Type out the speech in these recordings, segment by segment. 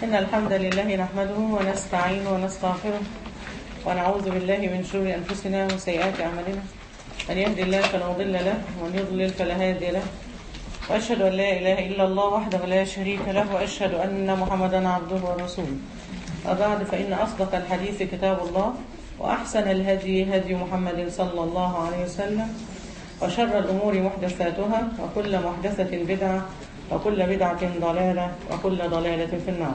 إن الحمد لله نحمده ونستعينه ونستغفره ونعوذ بالله من شرور أنفسنا وسيئات أعمالنا من يهد الله فلا مضل له ومن يضلل فلا هادي له وأشهد أن لا إله إلا الله وحده لا شريك له وأشهد أن محمدا عبده ورسوله وبعد فإن أصدق الحديث كتاب الله وأحسن الهدي هدي محمد صلى الله عليه وسلم وشر الأمور محدثاتها وكل محدثة بدعة وكل بدعة ضلالة وكل ضلالة في النار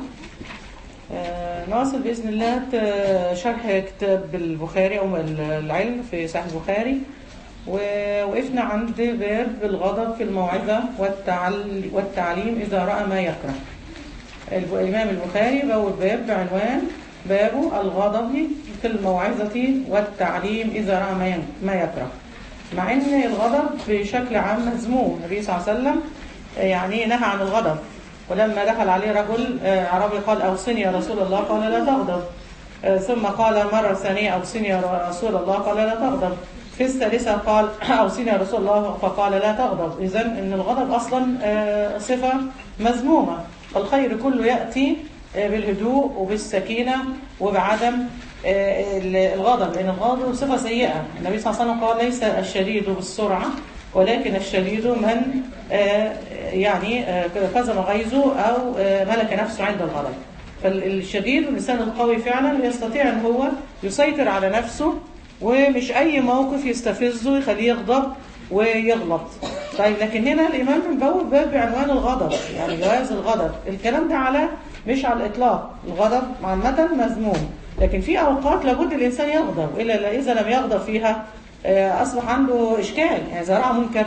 آه، نواصل بإذن الله ت- شرح كتاب البخاري أو العلم في صحيح البخاري ووقفنا عند باب الغضب في الموعظة والتعل- والتعليم إذا رأى ما يكره الب- الإمام البخاري باب باب بعنوان باب الغضب في الموعظة والتعليم إذا رأى ما ين- ما يكره مع ان الغضب بشكل عام مذموم النبي صلى الله عليه وسلم يعني نهى عن الغضب ولما دخل عليه رجل آه، عربي قال اوصني يا رسول الله قال لا تغضب آه، ثم قال مرة ثانية اوصني يا رسول الله قال لا تغضب في الثالثة قال اوصني يا رسول الله فقال لا تغضب اذا ان الغضب اصلا آه، صفة مذمومة فالخير كله يأتي آه، بالهدوء وبالسكينة وبعدم آه، الغضب لأن الغضب صفة سيئة النبي صلى الله عليه وسلم قال ليس الشديد بالسرعة ولكن الشديد من آه، يعني آه، كظم غيظه أو آه، ملك نفسه عند الغضب فالشديد والإنسان القوي فعلا يستطيع أن هو يسيطر على نفسه ومش أي موقف يستفزه يخليه يغضب ويغلط طيب لكن هنا الإمام مبوب باب بعنوان الغضب يعني جواز الغضب الكلام ده على مش على الإطلاق الغضب عامة مذموم لكن في أوقات لابد الإنسان يغضب إلا إذا لم يغضب فيها آه، أصبح عنده إشكال يعني إذا رأى منكر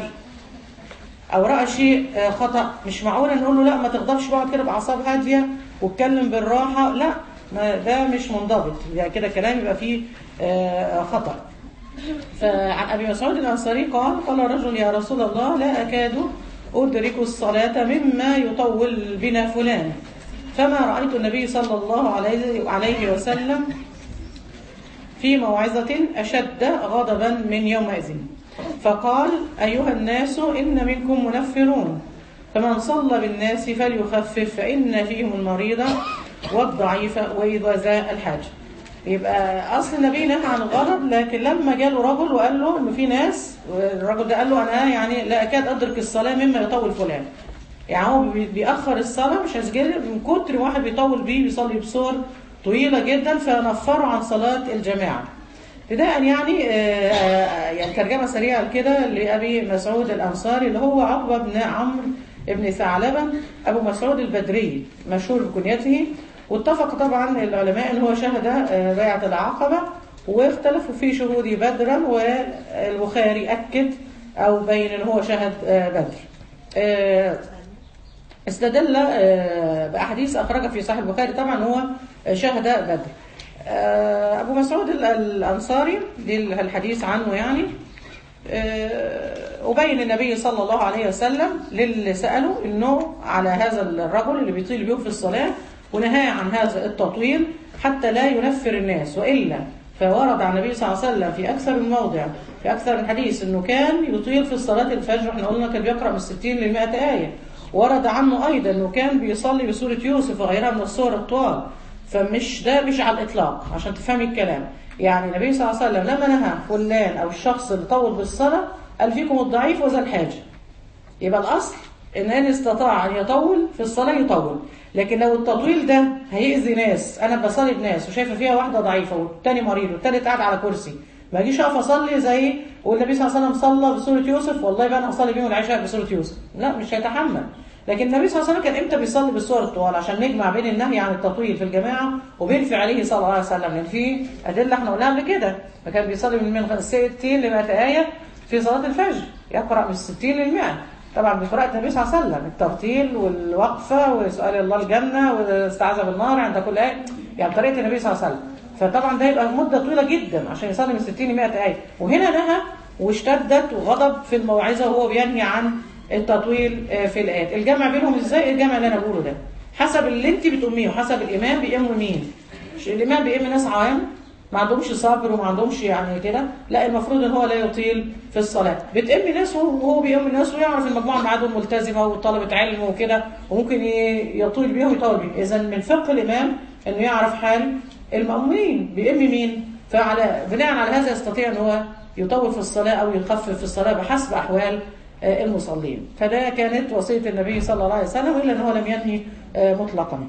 أو رأى شيء آه، خطأ مش معقول نقول له لا ما تغضبش بقعد كده بأعصاب هادية واتكلم بالراحة لا ما ده مش منضبط يعني كده كلام يبقى فيه آه، خطأ فعن أبي مسعود الأنصاري قال قال رجل يا رسول الله لا أكاد أدرك الصلاة مما يطول بنا فلان فما رأيت النبي صلى الله عليه عليه وسلم في موعظة أشد غضبا من يومئذ فقال أيها الناس إن منكم منفرون فمن صلى بالناس فليخفف فإن فيهم المريض والضعيف وذا الحاج يبقى أصل النبي نهى عن الغضب لكن لما جاله رجل وقال له إنه في ناس الرجل ده قال له أنا يعني لا أكاد أدرك الصلاة مما يطول فلان يعني هو بي- بيأخر الصلاة مش هسجل من كتر واحد بيطول بيه بيصلي بصور طويلة جدا فنفروا عن صلاة الجماعة ابتداء يعني آه، آه، يعني ترجمة سريعة كده لأبي مسعود الأنصاري اللي هو عقبة بن عمرو بن ثعلبة أبو مسعود البدري مشهور بكنيته واتفق طبعا العلماء ان هو شهد آه، بيعة العقبة واختلفوا في شهود بدرا والبخاري أكد أو بين ان هو شهد آه، بدر آه، استدل آه، بأحاديث أخرجها في صحيح البخاري طبعا هو شهد بدر آه، أبو مسعود ال- الأنصاري دي الحديث عنه يعني آه، وبين النبي صلى الله عليه وسلم للي سأله إنه على هذا الرجل اللي بيطيل بيه في الصلاة ونهاه عن هذا التطويل حتى لا ينفر الناس وإلا فورد عن النبي صلى الله عليه وسلم في أكثر من موضع في أكثر من حديث إنه كان يطيل في الصلاة الفجر احنا قلنا كان بيقرأ من 60 ل 100 آية ورد عنه أيضا إنه كان بيصلي بسورة يوسف وغيرها من السور الطوال فمش ده مش على الإطلاق عشان تفهمي الكلام يعني النبي صلى الله عليه وسلم لما نهى فلان أو الشخص اللي طول بالصلاة قال فيكم الضعيف وذا الحاجة يبقى الأصل إن إن استطاع أن يطول في الصلاة يطول لكن لو التطويل ده هيأذي ناس أنا بصلي بناس وشايفة فيها واحدة ضعيفة والتاني مريض والتالت قاعد على كرسي ما اجيش اقف اصلي زي والنبي صلى الله عليه وسلم صلى بسوره يوسف والله بقى انا اصلي بيهم العشاء بسوره يوسف لا مش هيتحمل لكن النبي صلى الله عليه وسلم كان امتى بيصلي بالسور الطوال عشان نجمع بين النهي عن التطويل في الجماعه وبين فعله صلى الله عليه وسلم لان في ادله احنا قلناها قبل كده فكان بيصلي من من 60 ل 100 ايه في صلاه الفجر يقرا من 60 لل 100 طبعا بقراءة النبي صلى الله عليه وسلم الترتيل والوقفة وسؤال الله الجنة والاستعاذة بالنار عند كل آية يعني طريقة النبي صلى الله عليه وسلم فطبعا ده يبقى مدة طويلة جدا عشان يصلي من 60 ل 100 آية وهنا نهى واشتدت وغضب في الموعظة وهو بينهي عن التطويل آه، في الآيات الجمع بينهم ازاي الجمع اللي انا بقوله ده حسب اللي انت بتؤميه وحسب الإمام بيأم مين مش الإمام بيأم ناس عوام ما عندهمش صبر وما عندهمش يعني كده لا المفروض ان هو لا يطيل في الصلاه بتأم ناس وهو بيأم الناس ويعرف المجموعه معادهم ملتزمه وطلبه علم وكده وممكن ي- يطول بيهم ويطول بيهم اذا من فقه الامام انه يعرف حال المأمومين بيأم مين فعلى بناء على هذا يستطيع ان هو يطول في الصلاه او يخفف في الصلاه بحسب احوال آه، المصلين فده كانت وصيه النبي صلى الله عليه وسلم الا ان هو لم ينهي آه، مطلقا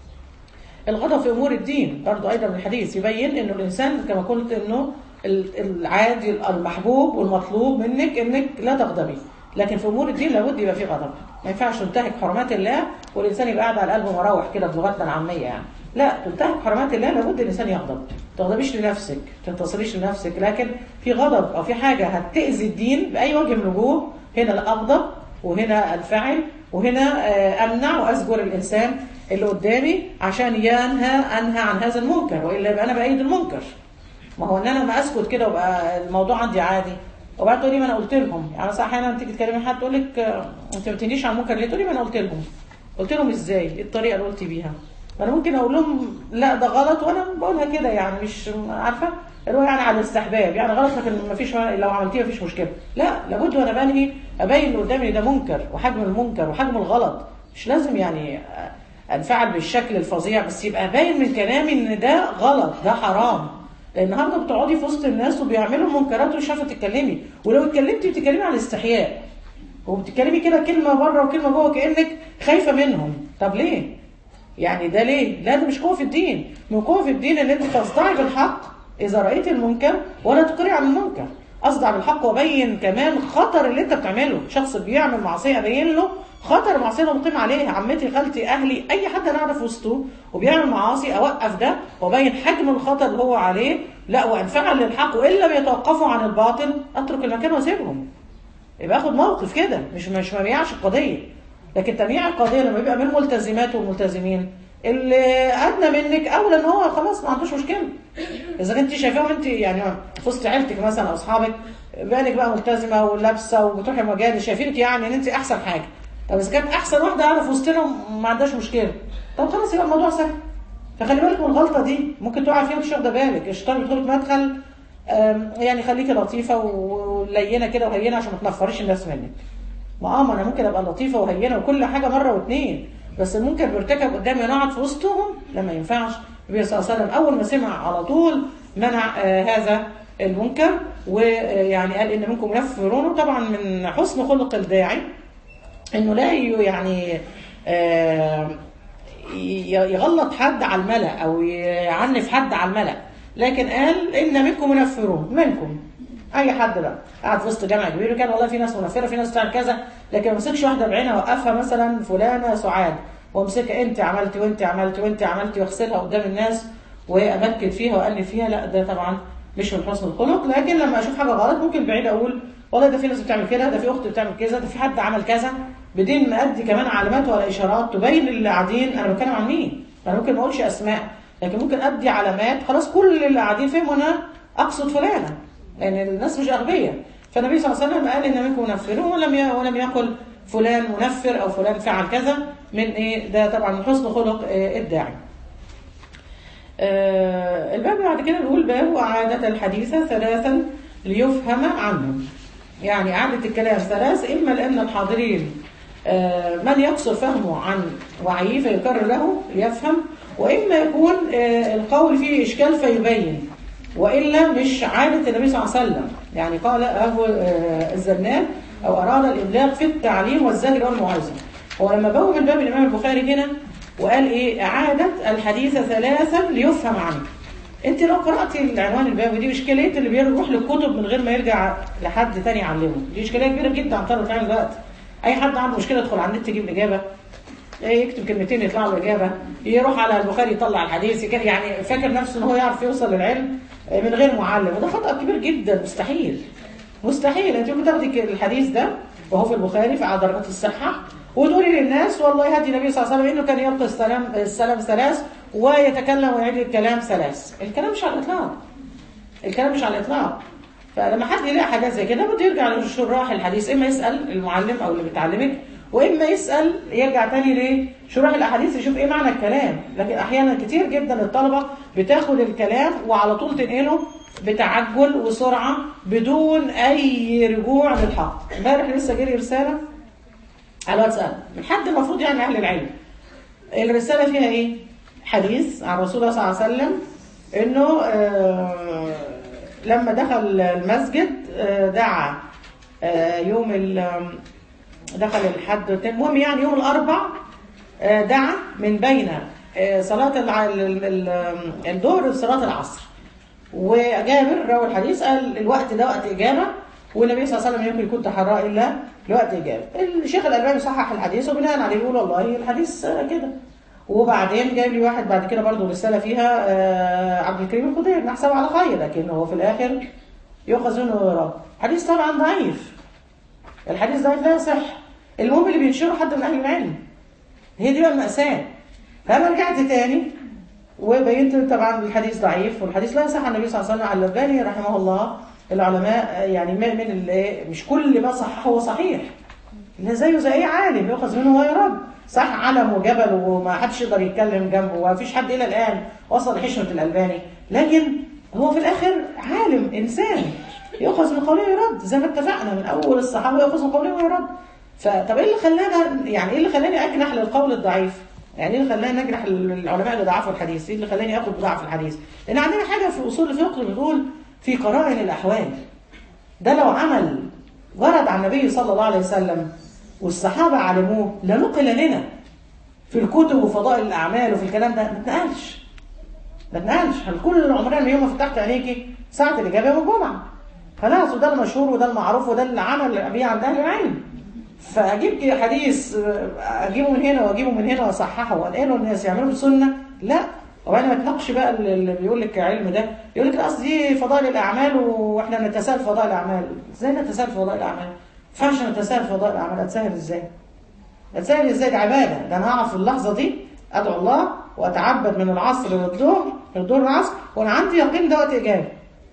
الغضب في امور الدين برضو ايضا من الحديث يبين انه الانسان كما قلت انه ال- العادي المحبوب والمطلوب منك انك لا تغضبي لكن في امور الدين لابد يبقى في غضب ما ينفعش تنتهك حرمات الله والانسان يبقى قاعد على قلبه مروح كده بلغتنا العاميه يعني لا تنتهك حرمات الله لابد الانسان يغضب ما تغضبيش لنفسك ما تنتصريش لنفسك لكن في غضب او في حاجه هتاذي الدين باي وجه من الوجوه هنا لا اغضب وهنا انفعل وهنا آه، امنع واسجر الانسان اللي قدامي عشان ينهى انهى عن هذا المنكر والا يبقى انا بايد المنكر ما هو ان انا ما اسكت كده وبقى الموضوع عندي عادي وبعد تقولي ما انا قلت لهم يعني مثلا احيانا تيجي تكلمي حد تقول لك آه، انت ما بتنهيش عن المنكر ليه تقولي ما انا قلت لهم قلت لهم ازاي ايه الطريقه اللي قلت بيها انا ممكن اقول لهم لا ده غلط وانا بقولها كده يعني مش عارفه اللي هو يعني على الاستحباب يعني غلط لكن ما فيش لو عملتيه ما فيش مشكله لا لابد وانا بنهي ابين اللي قدامي ده منكر وحجم المنكر وحجم الغلط مش لازم يعني انفعل بالشكل الفظيع بس يبقى باين من كلامي ان ده غلط ده حرام لان النهارده بتقعدي في وسط الناس وبيعملوا منكرات ومش عارفه تتكلمي ولو اتكلمتي بتتكلمي على الاستحياء وبتتكلمي كده كلمه بره وكلمه جوه كانك خايفه منهم طب ليه يعني ده ليه لا ده مش قوه في الدين من قوه في الدين ان انت تصدعي بالحق اذا رايت المنكر ولا تقري عن المنكر اصدع بالحق وابين كمان خطر اللي انت بتعمله شخص بيعمل معصيه ابين له خطر المعصيه اللي مقيم عليه عمتي خالتي اهلي اي حد انا اعرف وسطه وبيعمل معاصي اوقف ده وابين حجم الخطر اللي هو عليه لا وانفعل للحق وان لم يتوقفوا عن الباطل اترك المكان واسيبهم يبقى اخد موقف كده مش مش مبيعش القضيه لكن تبيع القضيه لما يبقى من الملتزمات والملتزمين اللي ادنى منك اولى ان هو خلاص ما عندوش مشكله اذا كنت شايفاهم انت يعني في وسط عيلتك مثلا او اصحابك بالك بقى ملتزمه ولابسه وبتروحي مجالس شايفينك يعني ان انت احسن حاجه طب اذا كانت احسن واحده قاعده في وسطنا ما عندهاش مشكله طب خلاص يبقى الموضوع سهل فخلي بالك من الغلطه دي ممكن تقع فيها مش واخده بالك الشيطان بيدخلك مدخل آم، يعني خليكي لطيفه ولينه كده وهينه عشان ما تنفريش الناس منك ما اه ما انا ممكن ابقى لطيفه وهينه وكل حاجه مره واثنين بس المنكر بيرتكب قدامي وانا اقعد في وسطهم لا ما ينفعش النبي صلى الله عليه وسلم اول ما سمع على طول منع آه هذا المنكر ويعني قال ان منكم يغفرون طبعا من حسن خلق الداعي انه لا ي- يعني آه، ي- يغلط حد على الملأ او يعنف حد على الملأ لكن قال ان منكم منفرون منكم اي حد بقى قاعد في وسط جامع كبير وكان والله في ناس منفره في ناس بتعمل كذا لكن ما مسكش واحده بعينها وقفها مثلا فلانه سعاد وامسكها انت عملتي وانت عملتي وانت عملتي واغسلها قدام الناس وامكن فيها وانف فيها لا ده طبعا مش من حسن الخلق لكن لما اشوف حاجه غلط ممكن بعيد اقول والله ده في ناس بتعمل كده ده في اخت بتعمل كذا ده في حد عمل كذا بدين ما ادي كمان علامات ولا اشارات تبين للي قاعدين انا بتكلم عن مين انا ممكن ما اقولش اسماء لكن ممكن ادي علامات خلاص كل اللي قاعدين فهموا انا اقصد فلانه لان الناس مش اغبياء فالنبي صلى الله عليه وسلم قال ان منكم منفرون ولم ي- ولم يقل فلان منفر او فلان فعل كذا من ايه ده طبعا من حسن خلق آه، الداعي آه، الباب بعد كده بيقول باب إعادة الحديث ثلاثا ليفهم عنه يعني إعادة الكلام ثلاث إما لأن الحاضرين آه، من يقصر فهمه عن وعيه فيكرر له ليفهم وإما يكون آه، القول فيه إشكال فيبين وإلا مش عادة النبي صلى الله عليه وسلم يعني قال أبو آه، الزناد أو أراد الإبلاغ في التعليم والزجر والموعظة هو لما بوب من باب الإمام البخاري هنا وقال إيه إعادة الحديث ثلاثا ليفهم عنه انت لو قرأتي العنوان الباب دي اشكالية اللي بيروح للكتب من غير ما يرجع لحد تاني يعلمه دي اشكالية كبيرة جدا عن طريقة العلم دلوقتي اي حد عنده مشكلة يدخل على النت يجيب الاجابة إيه، يكتب كلمتين يطلع له اجابة يروح على البخاري يطلع الحديث يك- يعني فاكر نفسه ان هو يعرف يوصل للعلم آه، من غير معلم وده خطأ كبير جدا مستحيل مستحيل انت ممكن تاخدي الحديث ده وهو في البخاري في على درجات الصحة وتقولي للناس والله هدي النبي صلى الله عليه وسلم انه كان يلقي السلام السلام ثلاث ويتكلم ويعيد الكلام ثلاث الكلام مش على الاطلاق الكلام مش على الاطلاق فلما حد يلاقي حاجات زي كده بده يرجع لشراح الحديث اما يسال المعلم او اللي بتعلمك واما يسال يرجع تاني ليه شروح الاحاديث يشوف ايه معنى الكلام لكن احيانا كتير جدا الطلبه بتاخد الكلام وعلى طول تنقله بتعجل وسرعه بدون اي رجوع للحق امبارح لسه جالي رساله على الواتساب من حد المفروض يعني اهل العلم الرساله فيها ايه حديث عن رسول الله صلى الله عليه وسلم انه آه لما دخل المسجد آه دعا آه يوم دخل الحد المهم يعني يوم الاربع دعا من بين صلاة الظهر وصلاة العصر وجابر روى الحديث قال الوقت ده وقت إجابة والنبي صلى الله عليه وسلم يمكن يكون تحرى إلا لوقت إجابة الشيخ الألباني صحح الحديث وبناء عليه يقول والله الحديث كده وبعدين جايب لي واحد بعد كده برضه رسالة فيها عبد الكريم الخضير نحسبه على خير لكن هو في الآخر يؤخذ منه ويرد حديث طبعا ضعيف الحديث ضعيف لا يصح المهم اللي بينشره حد من اهل العلم هي دي بقى المأساة فانا رجعت تاني وبينت طبعا الحديث ضعيف والحديث لا يصح عن النبي صلى الله عليه وسلم على الألباني رحمه الله العلماء يعني من من مش كل ما صححه هو صحيح اللي زيه زي اي عالم يؤخذ منه ويرد صح علم وجبل وما حدش يقدر يتكلم جنبه ومفيش حد الى الان وصل لحشمه الالباني لكن هو في الاخر عالم انسان يؤخذ من قوله ويرد زي ما اتفقنا من اول الصحابه يؤخذ من قوله ويرد فطب ايه اللي خلانا يعني ايه اللي خلاني اجنح للقول الضعيف؟ يعني ايه اللي خلاني نجرح العلماء اللي ضعفوا الحديث؟ ايه اللي خلاني اخد بضعف الحديث؟ لان عندنا حاجه في اصول الفقه بتقول في قرائن الاحوال. ده لو عمل ورد عن النبي صلى الله عليه وسلم والصحابه علموه لنقل لنا في الكتب وفضائل الاعمال وفي الكلام ده ما اتنقلش. ما اتنقلش، هل كل عمرنا يوم ما فتحت عينيكي ساعه الاجابه يوم الجمعه. خلاص وده المشهور وده المعروف وده اللي عمل بيه عند اهل العلم. فاجيب حديث اجيبه من هنا واجيبه من هنا واصححه وانقله الناس يعملوا سنه لا وبعدين ما تناقش بقى اللي بيقول لك علم ده يقول لك اصل دي فضائل الاعمال واحنا نتساهل في فضائل الاعمال ازاي نتساهل في فضائل الاعمال؟ ما ينفعش نتساهل في فضائل الاعمال اتساهل ازاي؟ اتساهل ازاي دي عباده ده انا اقف في اللحظه دي ادعو الله واتعبد من العصر للظهر من الظهر للعصر وانا عندي يقين ده وقت اجابه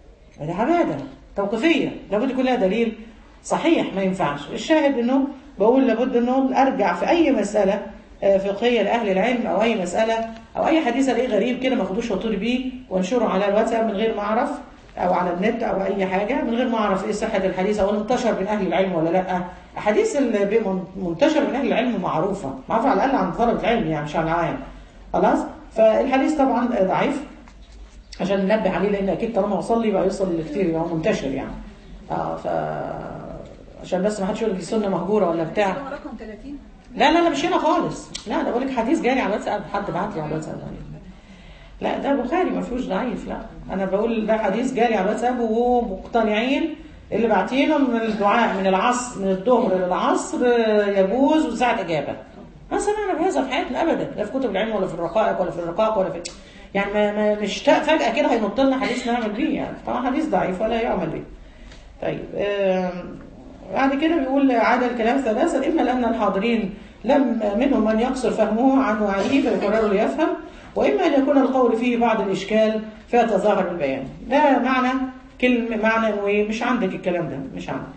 دي عباده توقيفيه لابد يكون لها دليل صحيح ما ينفعش الشاهد انه بقول لابد انه ارجع في اي مساله فقهيه لاهل العلم او اي مساله او اي حديث الاقيه غريب كده ما اخدوش وطول بيه وانشره على الواتساب من غير ما اعرف او على النت او اي حاجه من غير ما اعرف ايه صحه الحديث او انتشر بين اهل العلم ولا لا احاديث اللي منتشر بين اهل العلم معروفه معروفه على الاقل عند طلبه العلم يعني مش على العام خلاص فالحديث طبعا ضعيف عشان ننبه عليه لان اكيد طالما وصل لي بقى يوصل لكتير يعني منتشر يعني اه ف عشان بس ما حدش يقول لك السنه مهجوره ولا بتاع رقم 30 لا لا لا مش هنا خالص لا ده بقول لك حديث جاري على الواتساب حد بعت لي على الواتساب لا ده بخاري ما فيهوش ضعيف لا انا بقول ده حديث جاري على الواتساب ومقتنعين اللي باعتينه من الدعاء من العصر من الظهر للعصر يجوز وساعه اجابه ما سمعنا بهذا في حياتنا ابدا لا في كتب العلم ولا في الرقائق ولا في الرقاق ولا في يعني ما, ما مش فجاه كده هينط لنا حديث نعمل بيه يعني طبعا حديث ضعيف ولا يعمل به طيب بعد كده بيقول عاد الكلام ثلاثة إما لأن الحاضرين لم منهم من يقصر فهمه عن وعيه فيقرر ليفهم وإما أن يكون القول فيه بعض الإشكال فيتظاهر بالبيان ده معنى كلمة معنى إنه مش عندك الكلام ده مش عندك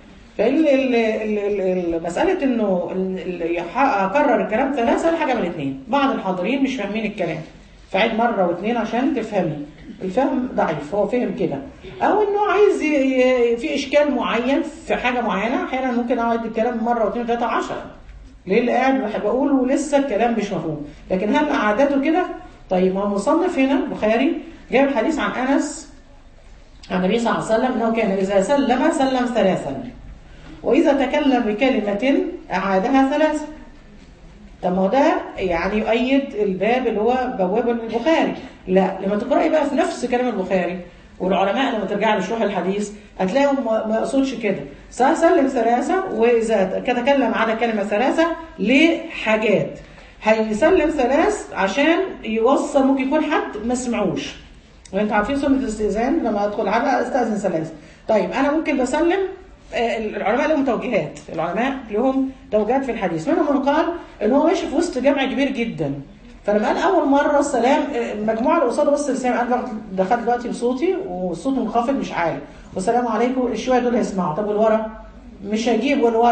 فمسألة إنه أكرر الكلام ثلاثة حاجة من الاثنين بعض الحاضرين مش فاهمين الكلام فعيد مرة واثنين عشان تفهمي الفهم ضعيف هو فهم كده او انه عايز ي... في اشكال معين في حاجه معينه احيانا ممكن اقعد الكلام مره واثنين وثلاثه عشرة ليه اللي قاعد بقول ولسه الكلام مش مفهوم لكن هل عادته كده طيب ما هو مصنف هنا البخاري جايب الحديث عن انس عن النبي صلى الله عليه وسلم انه كان اذا سلم سلم ثلاثا واذا تكلم بكلمه اعادها ثلاثا طب ما هو ده يعني يؤيد الباب اللي هو بوابه البخاري لا لما تقراي بقى في نفس كلام البخاري والعلماء لما ترجع لشروح الحديث هتلاقيهم ما يقصدش كده سلم ثلاثة وإذا تكلم على كلمة ثلاثة لحاجات هيسلم ثلاث عشان يوصل ممكن يكون حد ما سمعوش وانتوا عارفين سنة الاستئذان لما ادخل على استأذن ثلاث طيب انا ممكن بسلم العلماء لهم توجيهات العلماء لهم توجيهات في الحديث منهم من قال ان هو ماشي في وسط جمع كبير جدا فلما قال اول مره السلام المجموعه اللي قصاده بص لسام قال دخلت دلوقتي بصوتي والصوت منخفض مش عالي والسلام عليكم الشويه دول هيسمعوا طب والورا مش هجيب والورا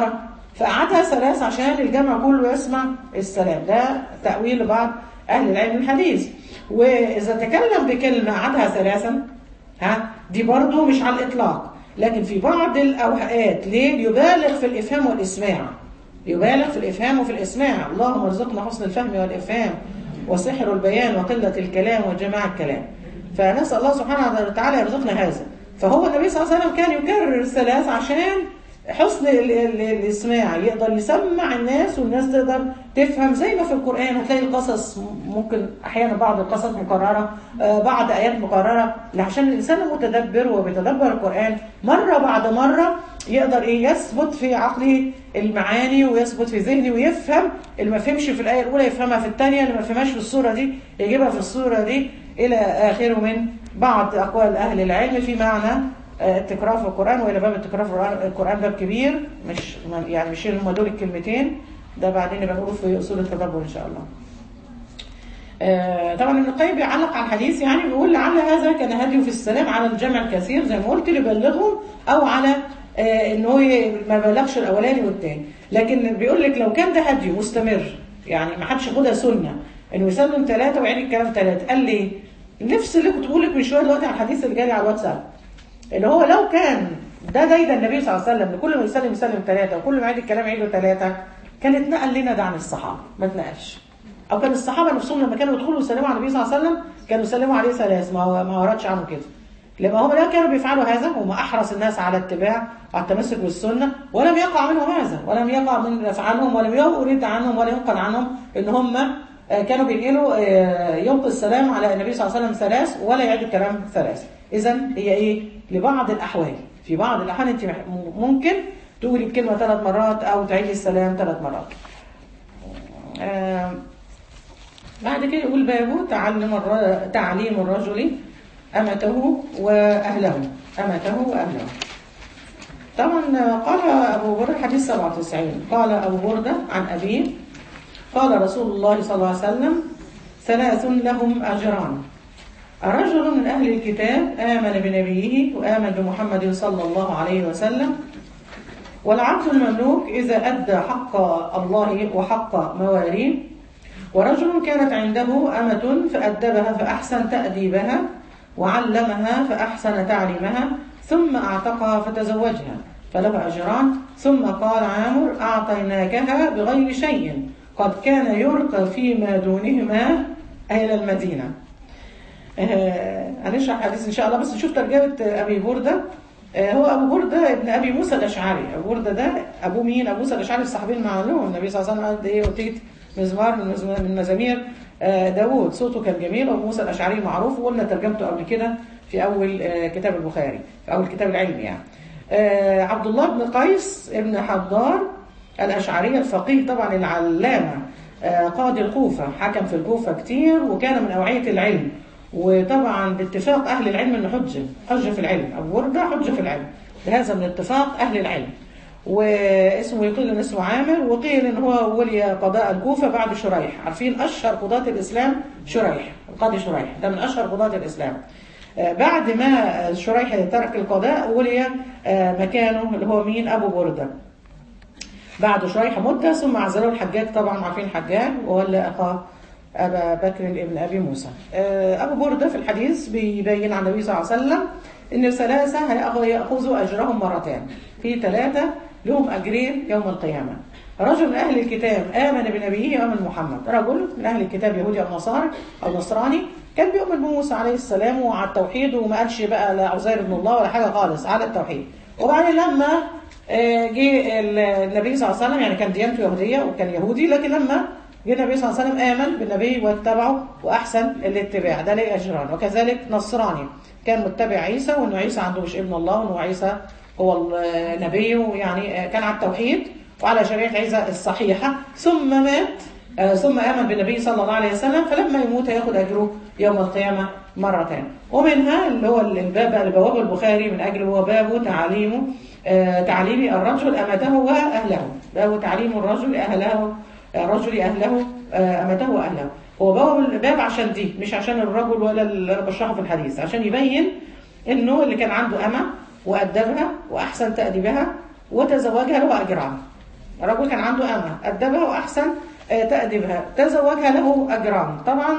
فقعدها ثلاث عشان الجمع كله يسمع السلام ده تأويل لبعض أهل العلم الحديث وإذا تكلم بكلمة قعدها ثلاثا ها دي برضو مش على الإطلاق لكن في بعض الأوقات ليه يبالغ في الإفهام والإسماع يبالغ في الإفهام وفي الإسماع اللهم ارزقنا حسن الفهم والإفهام وسحر البيان وقلة الكلام وجماع الكلام فنسأل الله سبحانه وتعالى يرزقنا هذا فهو النبي صلى الله عليه وسلم كان يكرر الثلاث عشان حسن ال- ال- الإسماع يقدر يسمع الناس والناس تقدر تفهم زي ما في القرآن هتلاقي القصص ممكن أحيانا بعض القصص مكررة آه، بعض آيات مكررة عشان الإنسان المتدبر وبيتدبر القرآن مرة بعد مرة يقدر إيه يثبت في عقله المعاني ويثبت في ذهنه ويفهم اللي ما فهمش في الآية الأولى يفهمها في الثانية اللي ما فهمهاش في السورة دي يجيبها في السورة دي إلى آخره من بعض أقوال أهل العلم في معنى آه، التكرار في القرآن وإلى باب التكرار في القرآن- القرآن باب كبير مش يعني مش هم دول الكلمتين ده بعدين نبقى نقوله في أصول التدبر إن شاء الله. آه، طبعا ابن القيم بيعلق على الحديث يعني بيقول لعل هذا كان هديه في السلام على الجمع الكثير زي ما قلت ليبلغهم او على آه، ان هو ي- ما بلغش الاولاني والثاني لكن بيقول لك لو كان ده هدي مستمر يعني ما حدش ياخدها سنه انه يسلم ثلاثه ويعيد الكلام ثلاثه قال لي نفس اللي كنت بقول لك من شويه دلوقتي على الحديث اللي جالي على الواتساب اللي هو لو كان ده دايدا النبي صلى الله عليه وسلم كل ما يسلم يسلم ثلاثه وكل ما يعيد الكلام يعيده ثلاثه كان اتنقل لنا ده عن الصحابه ما اتنقلش او كان الصحابه نفسهم لما كانوا يدخلوا يسلموا على النبي صلى الله عليه وسلم كانوا يسلموا عليه ثلاث ما هو ما وردش عنه كده لما هم لا كانوا بيفعلوا هذا هم احرص الناس على اتباع وعلى التمسك بالسنه ولم يقع منهم هذا ولم يقع من افعالهم ولم يرد عنهم ولا ينقل عنهم ان هم آه، كانوا بينقلوا آه، يلقي السلام على النبي صلى الله عليه وسلم ثلاث ولا يعيد الكلام ثلاث اذا هي ايه لبعض الاحوال في بعض الاحوال انت مح- ممكن تقولي الكلمه ثلاث مرات او تعيدي السلام ثلاث مرات آه، بعد كده يقول بابه تعلم الر... تعليم الرجل أمته وأهله أمته وأهله طبعا قال أبو بردة حديث 97 قال أبو بردة عن أبيه قال رسول الله صلى الله عليه وسلم ثلاث لهم أجران رجل من أهل الكتاب آمن بنبيه وآمن بمحمد صلى الله عليه وسلم والعبد المملوك إذا أدى حق الله وحق مواليه ورجل كانت عنده أمة فأدبها فأحسن تأديبها وعلمها فأحسن تعليمها ثم أعتقها فتزوجها فله أجران ثم قال عامر أعطيناكها بغير شيء قد كان يرقى فيما دونهما إلى المدينة آه، هنشرح الحديث ان شاء الله بس نشوف ترجمه ابي برده آه، هو ابو برده ابن ابي موسى الاشعري ابو برده ده ابو مين ابو موسى الاشعري الصحابي المعلوم النبي صلى الله عليه وسلم قال ايه اوتيت مزمار من مزمار- من مزامير آه، داوود صوته كان جميل وابو موسى الاشعري معروف وقلنا ترجمته قبل كده في اول آه، كتاب البخاري في اول كتاب العلم يعني آه، عبد الله بن قيس ابن حضار الأشعري الفقيه طبعا العلامة آه، قاضي الكوفة حكم في الكوفة كتير وكان من أوعية العلم وطبعا باتفاق أهل العلم أنه حجة حجة في العلم أبو وردة حجة في العلم بهذا من اتفاق أهل العلم واسمه يقيل ان اسمه عامر وقيل ان هو ولي قضاء الكوفة بعد شريح عارفين أشهر قضاة الإسلام شريح القاضي شريح ده من أشهر قضاة الإسلام آه، بعد ما شريح ترك القضاء ولي آه، مكانه اللي هو مين أبو بردة بعد شريح مدة ثم عزله الحجاج طبعا عارفين الحجاج ولا أخاه أبا بكر ابن أبي موسى آه، أبو بردة في الحديث بيبين عن النبي صلى الله عليه وسلم إن الثلاثة هيأخذ- يأخذوا أجرهم مرتين في ثلاثة لهم أجرين يوم القيامة رجل من أهل الكتاب آمن بنبيه وآمن محمد رجل من أهل الكتاب يهودي أو نصارى أو نصراني كان بيؤمن بموسى عليه السلام وعلى التوحيد وما قالش بقى لا عزير ابن الله ولا حاجة خالص على التوحيد وبعدين لما آه، جه النبي صلى الله عليه وسلم يعني كان ديانته يهودية وكان يهودي لكن لما جه النبي صلى الله عليه وسلم آمن بالنبي واتبعه وأحسن الاتباع ده ليه أجران وكذلك نصراني كان متبع عيسى وأنه عيسى عنده مش ابن الله وأنه عيسى هو النبي ويعني كان على التوحيد وعلى شريعة عيسى الصحيحة ثم مات آه، ثم آمن بالنبي صلى الله عليه وسلم فلما يموت ياخد أجره يوم القيامة مرتين ومنها اللي هو الباب اللي بوابه البخاري من أجل هو باب تعليمه آه، تعليم الرجل أمته وأهله باب تعليم الرجل أهله الرجل أهله آه، أمته وأهله هو باب الباب عشان دي مش عشان الرجل ولا اللي أنا بشرحه في الحديث عشان يبين إنه اللي كان عنده أمة وأدبها وأحسن تأديبها وتزوجها له أجران رجل كان عنده أمة أدبها وأحسن آه، تأديبها تزوجها له أجران طبعا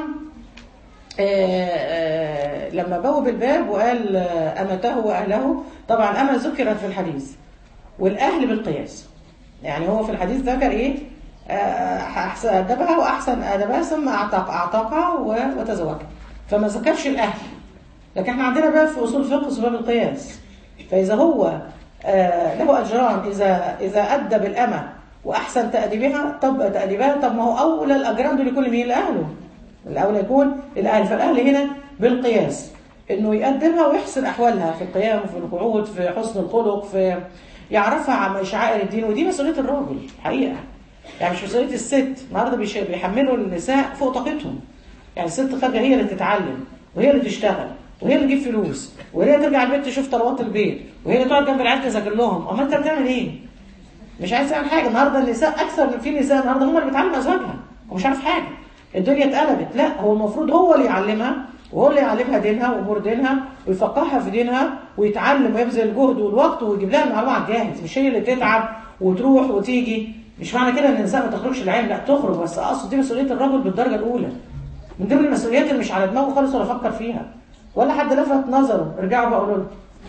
آه، آه، لما بوب الباب وقال آه، أمته وأهله طبعا أمة ذكرت في الحديث والأهل بالقياس يعني هو في الحديث ذكر إيه آه، أحسن أدبها وأحسن أدبها ثم أعتق أعتقها و- وتزوجها فما ذكرش الأهل لكن احنا عندنا باب في أصول الفقه اسمه باب القياس فإذا هو آه، له أجران إذا إذا أدى بالأمة وأحسن تأديبها طب تأديبها طب ما هو أولى الأجران دول يكون لمين لأهله الأولى يكون للأهل فالأهل هنا بالقياس إنه يقدمها ويحسن أحوالها في القيام في القعود في حسن الخلق في يعرفها عن شعائر الدين ودي مسؤولية الراجل حقيقة يعني مش مسؤولية الست النهارده بيش- بيحملوا النساء فوق طاقتهم يعني الست خارجة هي اللي تتعلم وهي اللي تشتغل وهي اللي تجيب فلوس وهي اللي ترجع البيت تشوف طلبات البيت وهي اللي تقعد جنب العيال تذاكر لهم اما انت بتعمل ايه؟ مش عايز تعمل حاجه النهارده النساء اكثر من في نساء النهارده هم اللي بتعلم ازواجها ومش عارف حاجه الدنيا اتقلبت لا هو المفروض هو اللي يعلمها وهو اللي يعلمها دينها وامور دينها ويفقهها في دينها ويتعلم ويبذل الجهد والوقت ويجيب لها المعلومه على الجاهز مش هي اللي تتعب وتروح وتيجي مش معنى كده ان النساء ما تخرجش العين لا تخرج بس اقصد دي مسؤوليه الرجل بالدرجه الاولى من ضمن المسؤوليات اللي مش على دماغه خالص ولا فكر فيها ولا حد لفت نظره ارجعوا بقى قولوا له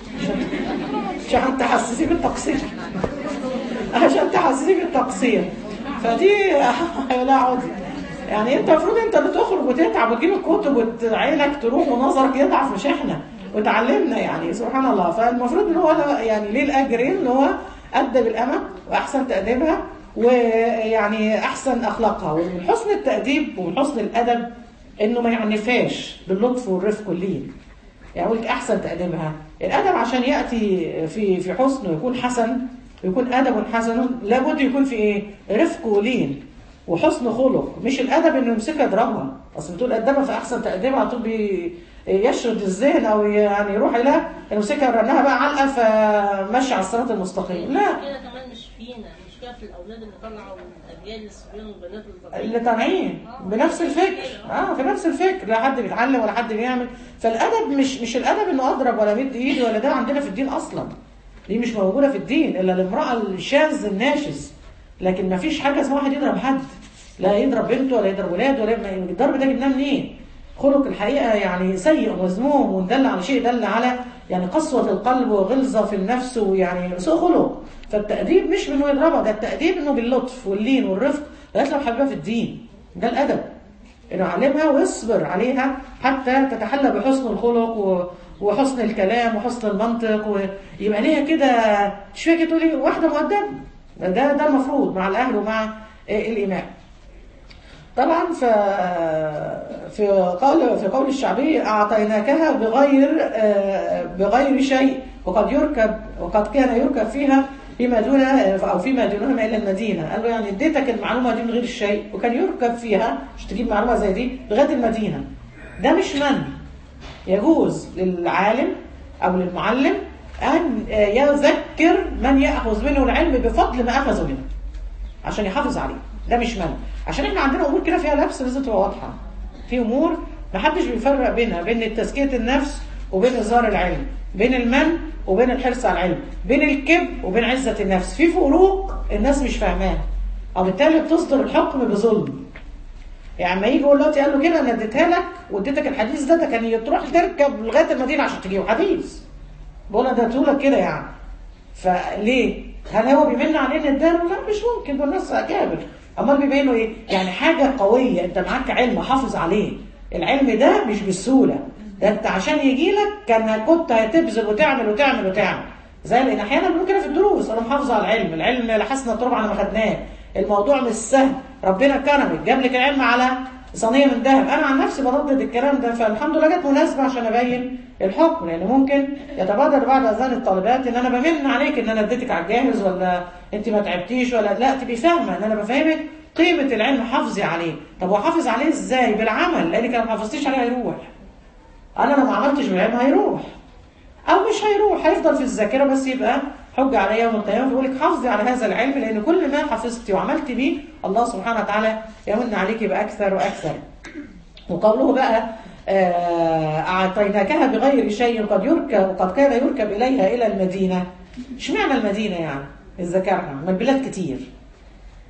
عشان- عشان تحسسيه بالتقصير عشان تحسسيه بالتقصير فدي لا عودي يعني انت المفروض انت اللي تخرج وتتعب وتجيب الكتب وعينك تروح ونظرك يضعف مش احنا وتعلمنا يعني سبحان الله فالمفروض ان هو لا- يعني ليه الاجرين ان هو ادب الامه واحسن تاديبها ويعني احسن اخلاقها ومن حسن التاديب ومن حسن الادب انه ما يعنفاش باللطف والرفق واللين يعني اقول لك احسن تاديبها الادب عشان ياتي في في حسن ويكون حسن ويكون ادب حسن لابد يكون في ايه رفق ولين وحسن خلق مش الادب انه يمسكها يضربها اصل بتقول ادبها في احسن تاديبها على طول بي يشرد الذهن او يعني يروح الى يمسكها يرنها بقى علقه فمشي على الصراط المستقيم لا كده كمان مش فينا مش كده في الاولاد اللي طلعوا من اجيال الصبيان والبنات اللي طالعين اللي طالعين بنفس الفكر اه في نفس الفكر لا حد بيتعلم ولا حد بيعمل فالادب مش مش الادب انه اضرب ولا مد ايدي ولا ده عندنا في الدين اصلا دي مش موجوده في الدين الا الامراه الشاذ الناشز لكن ما فيش حاجه اسمها واحد يضرب حد لا يضرب بنته ولا يضرب ولاده ولا يبقى- الضرب ده جبناه منين؟ خلق الحقيقه يعني سيء ومذموم ودل على شيء دل على يعني قسوه القلب وغلظه في النفس ويعني سوء خلق فالتأديب مش بانه يضربها ده التأديب انه باللطف واللين والرفق لغايه لو حبيبها في الدين ده الادب انه علمها ويصبر عليها حتى تتحلى بحسن الخلق و- وحسن الكلام وحسن المنطق ويبقى ليها كده مش فاكر تقولي واحده مؤدبه ده ده المفروض مع الاهل ومع آه، الامام طبعا ف في قول في قول الشعبي اعطيناكها بغير آه، بغير شيء وقد يركب وقد كان يركب فيها فيما دون او فيما دونهما الى المدينه قال له يعني اديتك المعلومه دي من غير شيء وكان يركب فيها مش تجيب معلومه زي دي لغايه المدينه ده مش من يجوز للعالم او للمعلم ان آه، يذكر من ياخذ منه العلم بفضل ما اخذه منه عشان يحافظ عليه ده مش من عشان احنا عندنا امور كده فيها لبس لازم تبقى واضحه في امور ما حدش بيفرق بينها بين تزكيه النفس وبين اظهار العلم بين المن وبين الحرص على العلم بين الكبر وبين عزه النفس في فروق الناس مش فاهماها او بالتالي بتصدر الحكم بظلم يعني ما يجي يقول دلوقتي قال له كده انا اديتها لك واديتك الحديث ده ده كان تروح تركب لغايه المدينه عشان تجيبه حديث بقول انا اديته لك كده يعني فليه؟ هل هو بيمن عليه ان اداله؟ لا مش ممكن دول ناس اكابر امال بيبين له ايه؟ يعني حاجه قويه انت معاك علم حافظ عليه العلم ده مش بالسهوله ده انت عشان يجي لك كان كنت هتبذل وتعمل وتعمل وتعمل زي لان احيانا بنقول كده في الدروس انا محافظ على العلم العلم لحسن التربه على ما خدناه الموضوع مش سهل ربنا كرمك جاب لك العلم على صينيه من ذهب انا عن نفسي بردد الكلام ده فالحمد لله جت مناسبه عشان ابين الحكم لان ممكن يتبادر بعد اذان الطالبات ان انا بمن عليك ان انا اديتك على الجاهز ولا انت ما تعبتيش ولا لا تبقي فاهمه ان انا بفهمك قيمه العلم حافظي عليه طب وحافظ عليه ازاي بالعمل لانك لو ما حافظتيش عليه هيروح انا لو ما عملتش بالعلم هيروح او مش هيروح هيفضل في الذاكره بس يبقى حجه على يوم القيامه بيقول لك حافظي على هذا العلم لان كل ما حفظتي وعملت بيه الله سبحانه وتعالى يمن عليك باكثر واكثر وقوله بقى آه، اعطيناكها بغير شيء قد يركب وقد كان يركب اليها الى المدينه اشمعنى المدينه يعني ذكرها من بلاد كتير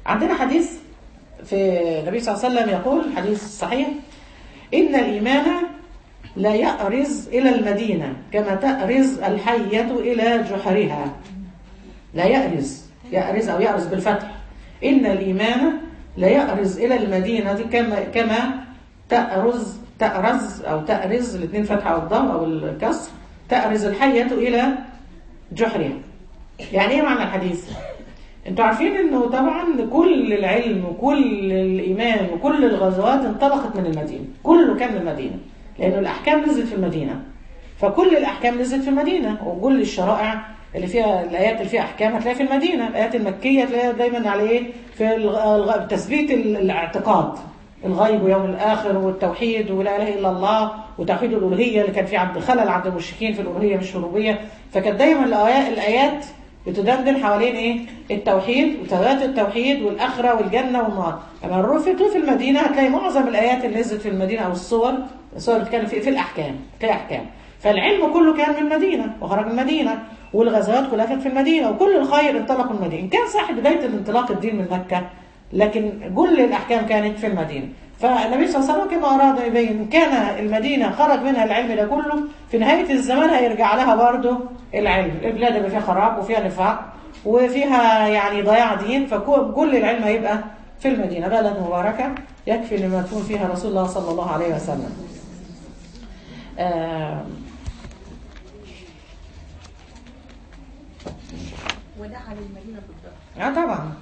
عندنا حديث في النبي صلى الله عليه وسلم يقول حديث صحيح إن الإيمان لا يأرز إلى المدينة كما تأرز الحية إلى جحرها لا يأرز يأرز أو يأرز بالفتح إن الإيمان لا يأرز إلى المدينة كما كما تأرز تأرز أو تأرز الاثنين فتحة أو الضم أو الكسر تأرز الحية إلى جحرها يعني إيه معنى الحديث؟ انتوا عارفين انه طبعا كل العلم وكل الايمان وكل الغزوات انطلقت من المدينه كله كان من المدينه لانه الاحكام نزلت في المدينه فكل الاحكام نزلت في المدينه وكل الشرائع اللي فيها الايات اللي فيها احكام هتلاقيها في المدينه الايات المكيه تلاقيها دايما على ايه في الغ- الغ- تثبيت ال- الاعتقاد الغيب ويوم الاخر والتوحيد ولا اله الا الله وتوحيد الالوهيه اللي كان في عند خلل عند المشركين في الالوهيه مش في الربوبيه فكانت دايما الآيات, الايات بتدندن حوالين ايه التوحيد وثبات التوحيد والاخره والجنه والنار لما نروح في في المدينه هتلاقي معظم الايات اللي نزلت في المدينه او الصور الصور اللي بتتكلم في, في الاحكام تلاقي احكام فالعلم كله كان من المدينه وخرج من المدينه والغزوات كلها كانت في المدينه وكل الخير انطلق من المدينه إن كان صح بدايه الانطلاق الدين من مكه لكن كل الاحكام كانت في المدينه فالنبي صلى الله عليه وسلم كما اراد يبين إن كان المدينه خرج منها العلم ده كله في نهايه الزمان هيرجع لها برضه العلم البلاد اللي فيها خراب وفيها نفاق وفيها يعني ضياع دين فكل العلم هيبقى في المدينه بلد مباركه يكفي لما يكون فيها رسول الله صلى الله عليه وسلم آه ودعا للمدينة بالضبط اه طبعا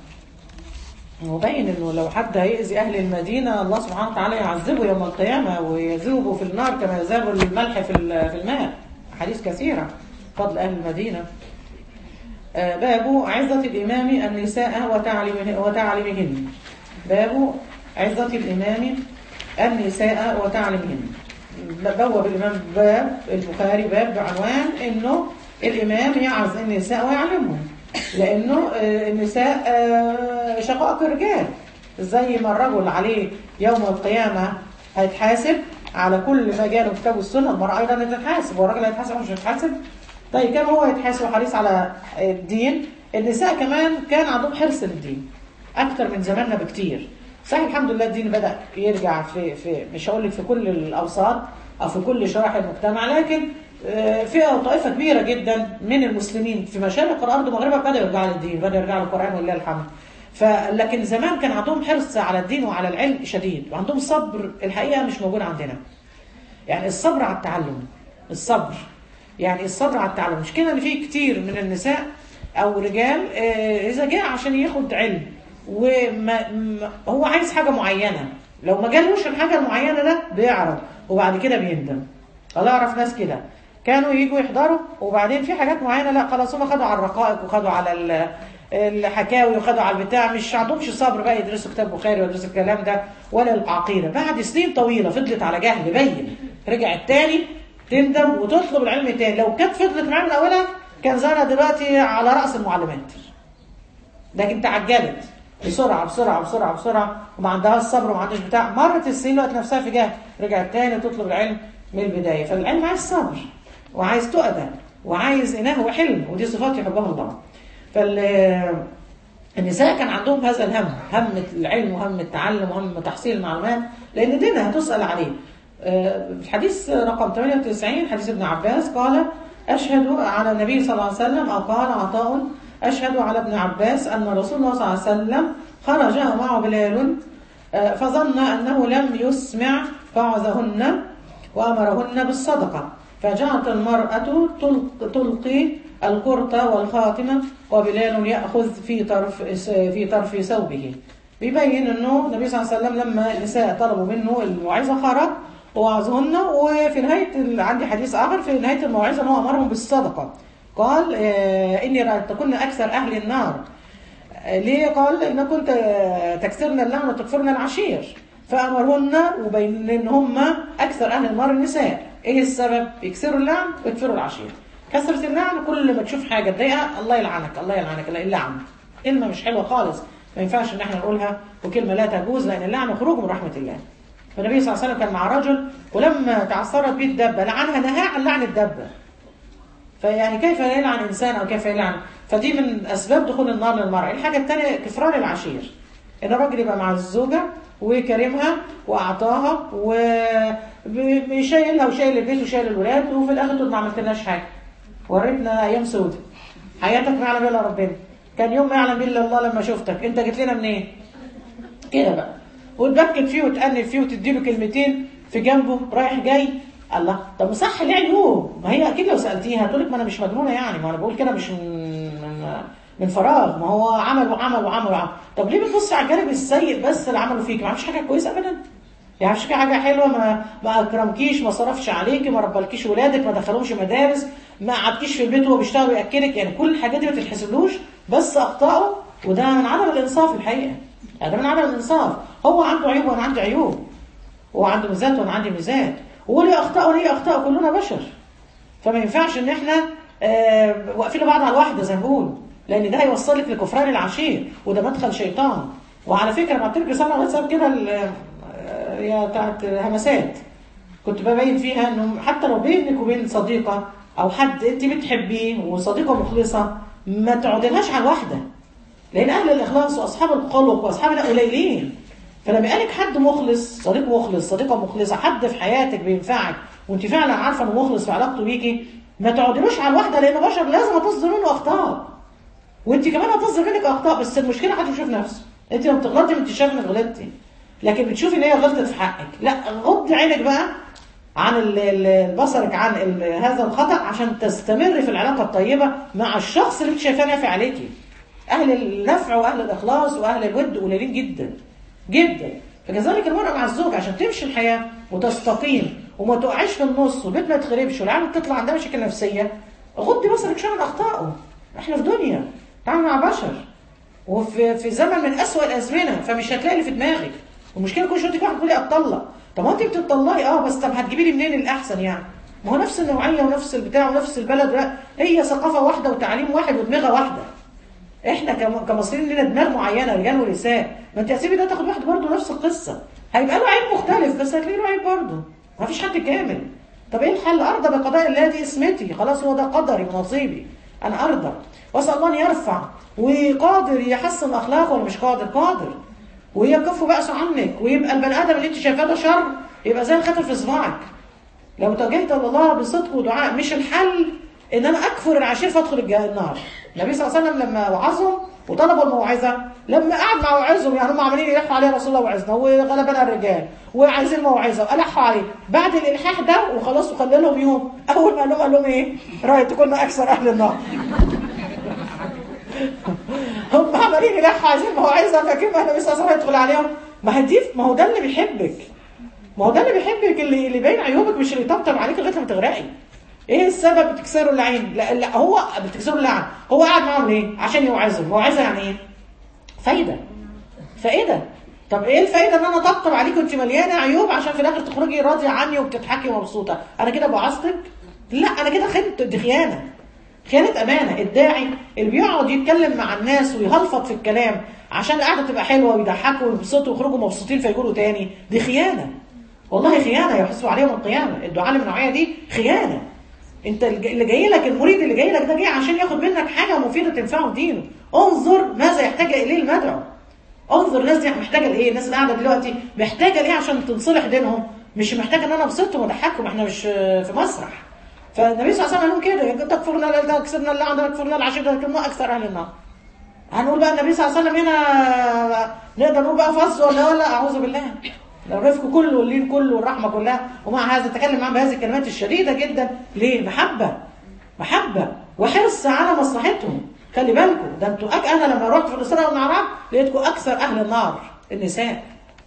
وبين انه لو حد هيأذي اهل المدينه الله سبحانه وتعالى يعذبه يوم القيامه ويذوبه في النار كما يذاب الملح في ال- في الماء حديث كثيره فضل اهل المدينه آه، باب عزة الإمام النساء وتعليمه- وتعليمهن باب عزة الإمام النساء وتعليمهن بوب الإمام باب البخاري باب بعنوان إنه الإمام يعظ النساء ويعلمهم لأنه آه، النساء آه، شقائق الرجال زي ما الرجل عليه يوم القيامة هيتحاسب على كل ما جاء له كتاب السنة المرأة أيضا هتتحاسب والراجل هيتحاسب أو مش هيتحاسب طيب كان هو يتحاسب حريص على الدين النساء كمان كان عندهم حرص للدين أكتر من زماننا بكتير صحيح الحمد لله الدين بدأ يرجع في في مش هقول لك في كل الأوساط أو في كل شرائح المجتمع لكن آه، فئة وطائفة كبيرة جدا من المسلمين في مشارق الأرض ومغربها بدأوا يرجعوا للدين بدأوا يرجعوا للقرآن ولله الحمد فلكن زمان كان عندهم حرص على الدين وعلى العلم شديد وعندهم صبر الحقيقة مش موجود عندنا يعني الصبر على التعلم الصبر يعني الصبر على التعلم مش كده ان في كتير من النساء او رجال آه، اذا جاء عشان ياخد علم وما ما- هو عايز حاجه معينه لو ما جالوش الحاجه المعينه ده بيعرض وبعد كده بيندم الله اعرف ناس كده كانوا يجوا يحضروا وبعدين في حاجات معينه لا خلاص هم خدوا على الرقائق وخدوا على ال- الحكاوي وخدوا على البتاع مش عندهمش صبر بقى يدرسوا كتاب بخاري ويدرسوا الكلام ده ولا العقيده بعد سنين طويله فضلت على جهل بين رجعت تاني تندم وتطلب العلم تاني لو كانت فضلت معاه من اولها كان زمانها دلوقتي على راس المعلمات لكن تعجلت بسرعه بسرعه بسرعه بسرعه وما عندهاش صبر وما عندهاش بتاع مرت السنين لقت نفسها في جهل رجعت تاني تطلب العلم من البدايه فالعلم عايز صبر وعايز تؤدى وعايز اناه وحلم ودي صفات يحبها الله فال النساء كان عندهم هذا الهم هم العلم وهم التعلم وهم تحصيل المعلومات لان دينها هتسال عليه آه، في الحديث رقم 98 حديث ابن عباس قال اشهد على النبي صلى الله عليه وسلم او قال عطاء اشهد على ابن عباس ان رسول الله صلى الله عليه وسلم خرج ومعه بلال آه، فظن انه لم يسمع فعظهن وامرهن بالصدقه فجاءت المراه تلق- تلقي القرطة والخاتمة وبلال يأخذ في طرف في طرف ثوبه بيبين انه النبي صلى الله عليه وسلم لما النساء طلبوا منه الموعظة خرج ووعظهن وفي نهاية ال- عندي حديث آخر في نهاية الموعظة أنه أمرهم بالصدقة قال آه، إني رأيتكن أكثر أهل النار آه، ليه قال إن كنت آه، تكسرن اللعن وتكفرن العشير فأمرهن وبين إن هم أكثر أهل النار النساء إيه السبب؟ يكسروا اللعن ويكفروا العشير كثرة اللعن كل ما تشوف حاجة تضايقها الله يلعنك الله يلعنك لا اللعن كلمة مش حلوة خالص ما ينفعش إن احنا نقولها وكلمة لا تجوز لأن اللعن خروج من رحمة الله فالنبي صلى الله عليه وسلم كان مع رجل ولما تعثرت به الدبة لعنها نهى عن لعن الدبة فيعني كيف يلعن انسان او كيف يلعن فدي من اسباب دخول النار للمرأة الحاجة الثانية كفران العشير ان الراجل يبقى مع الزوجه وكريمها واعطاها وشايلها وشايل البيت وشايل الولاد وفي الاخر تقول ما عملتلناش حاجه وريتنا ايام سودة حياتك ما يعلم الا ربنا كان يوم ما يعلم به الا الله لما شفتك انت جيت لنا منين كده بقى وتبكت فيه وتأنب فيه وتديله كلمتين في جنبه رايح جاي الله طب صح ليه عيوب ما هي اكيد لو سالتيها هتقول لك ما انا مش مجنونه يعني ما انا بقول كده مش من من, من فراغ ما هو عمل وعمل وعمل وعمل طب ليه بتبص على الجانب السيء بس اللي عمله فيك ما عملش حاجه كويسه ابدا يعني مش حاجه حلوه ما ما اكرمكيش ما صرفش عليكي ما ربلكيش ولادك ما دخلهمش مدارس ما قعدتيش في البيت وهو بيشتغل وياكلك يعني كل الحاجات دي ما تتحسبلوش بس اخطائه وده من عدم الانصاف الحقيقه يعني ده من عدم الانصاف هو عنده عيوب وانا عندي عيوب هو عنده ميزات وانا عندي ميزات وليه اخطاء وليه اخطاء كلنا بشر فما ينفعش ان احنا آه واقفين بعض على الواحده زي ما بقول لان ده هيوصلك لكفران العشير وده مدخل شيطان وعلى فكره بعت لك رساله على الواتساب كده هي بتاعت همسات كنت ببين فيها انه حتى لو بينك وبين صديقه او حد انت بتحبيه وصديقه مخلصه ما تقعدلهاش على الواحده لان اهل الاخلاص واصحاب الخلق واصحاب قليلين فلما يقالك حد مخلص صديق مخلص صديقه مخلصه حد في حياتك بينفعك وانت فعلا عارفه انه مخلص في علاقته بيكي ما تقعدلوش على الواحده لان بشر لازم هتصدر منه اخطاء وانت كمان هتصدر منك اخطاء بس المشكله حد يشوف نفسه انت لما بتغلطي انت شايفه انك غلطتي لكن بتشوفي ان هي غلطت في حقك لا غضي عينك بقى عن بصرك عن هذا الخطا عشان تستمر في العلاقه الطيبه مع الشخص اللي انت شايفاه نافع عليكي اهل النفع واهل الاخلاص واهل الود قليلين جدا جدا فكذلك المرأة مع الزوج عشان تمشي الحياة وتستقيم وما تقعش في النص والبيت ما يتخربش والعالم تطلع عندها مشاكل نفسية غضي بصرك شوية من أخطائه احنا في دنيا تعامل مع بشر وفي في زمن من أسوأ الأزمنة فمش هتلاقي اللي في دماغك والمشكلة كل شوية تيجي واحد تقول لي أتطلق طب ما أنت بتطلقي أه بس طب هتجيبي لي منين الأحسن يعني؟ ما هو نفس النوعية ونفس البتاع ونفس البلد هي ثقافة واحدة وتعليم واحد ودماغة واحدة احنا كمصريين لنا دماغ معينه رجال ونساء ما انت هتسيبي ده تاخد واحد برضه نفس القصه هيبقى له عيب مختلف بس هتلاقي له عيب برضه ما فيش حد كامل طب ايه الحل ارضى بقضاء الله دي اسمتي خلاص هو ده قدري ونصيبي انا ارضى واسال الله ان يرفع وقادر يحسن اخلاقه ولا مش قادر قادر ويكف بأسه عنك ويبقى البني ادم اللي انت شايفاه ده شر يبقى زي الخاتم في صباعك لو توجهت لله بصدق ودعاء مش الحل ان انا اكفر العشير فادخل النار النبي صلى الله عليه وسلم لما وعظهم وطلبوا الموعظه لما قعد مع وعظهم يعني هم عمالين يلحوا عليه رسول الله وعظنا وغلبنا الرجال وعايزين موعظه والحوا عليه بعد الالحاح ده وخلاص وخلى لهم يوم اول ما قال لهم قال لهم ايه؟ رايت كنا اكثر اهل النار هم عمالين يلحوا عايزين موعظه فكيف النبي صلى الله عليه وسلم يدخل عليهم ما هي دي ما هو ده اللي بيحبك ما هو ده اللي بيحبك اللي اللي باين عيوبك مش اللي يطبطب عليك لغايه لما تغرقي ايه السبب بتكسروا اللعين لا, لا هو بتكسروا اللعن هو قاعد معاهم ليه عشان يوعظهم موعظه يعني ايه فايده فائده طب ايه الفايده ان انا اطبطب عليك وانت مليانه عيوب عشان في الاخر تخرجي راضيه عني وبتضحكي ومبسوطه انا كده وعظتك لا انا كده خنت دي خيانه خيانه امانه الداعي اللي بيقعد يتكلم مع الناس ويهلفط في الكلام عشان القعده تبقى حلوه ويضحكوا ويبسطوا ويخرجوا مبسوطين فيقولوا تاني دي خيانه والله خيانه يحسبوا عليهم القيامه الدعاء اللي من النوعيه دي خيانه انت اللي جاي لك المريد اللي جاي لك ده جاي عشان ياخد منك حاجه مفيده تنفعه دينه انظر ماذا يحتاج اليه المدعو انظر الناس دي محتاجه لايه الناس اللي قاعده دلوقتي محتاجه لايه عشان تنصلح دينهم مش محتاجه ان انا ابسطهم واضحكهم احنا مش في مسرح فالنبي صلى الله عليه وسلم قال كده تكفرنا ده كسرنا اللعن ده تكفرنا العشير ده كنا اكثر اهل النار هنقول بقى النبي صلى الله عليه وسلم هنا نقدر نقول بقى فصل ولا ولا اعوذ بالله الرفق كله واللين كله والرحمه كلها ومع هذا تكلم معاهم بهذه الكلمات الشديده جدا ليه؟ محبه محبه وحرص على مصلحتهم خلي بالكم ده انتوا أك... انا لما رحت في الاسراء والمعراج لقيتكم اكثر اهل النار النساء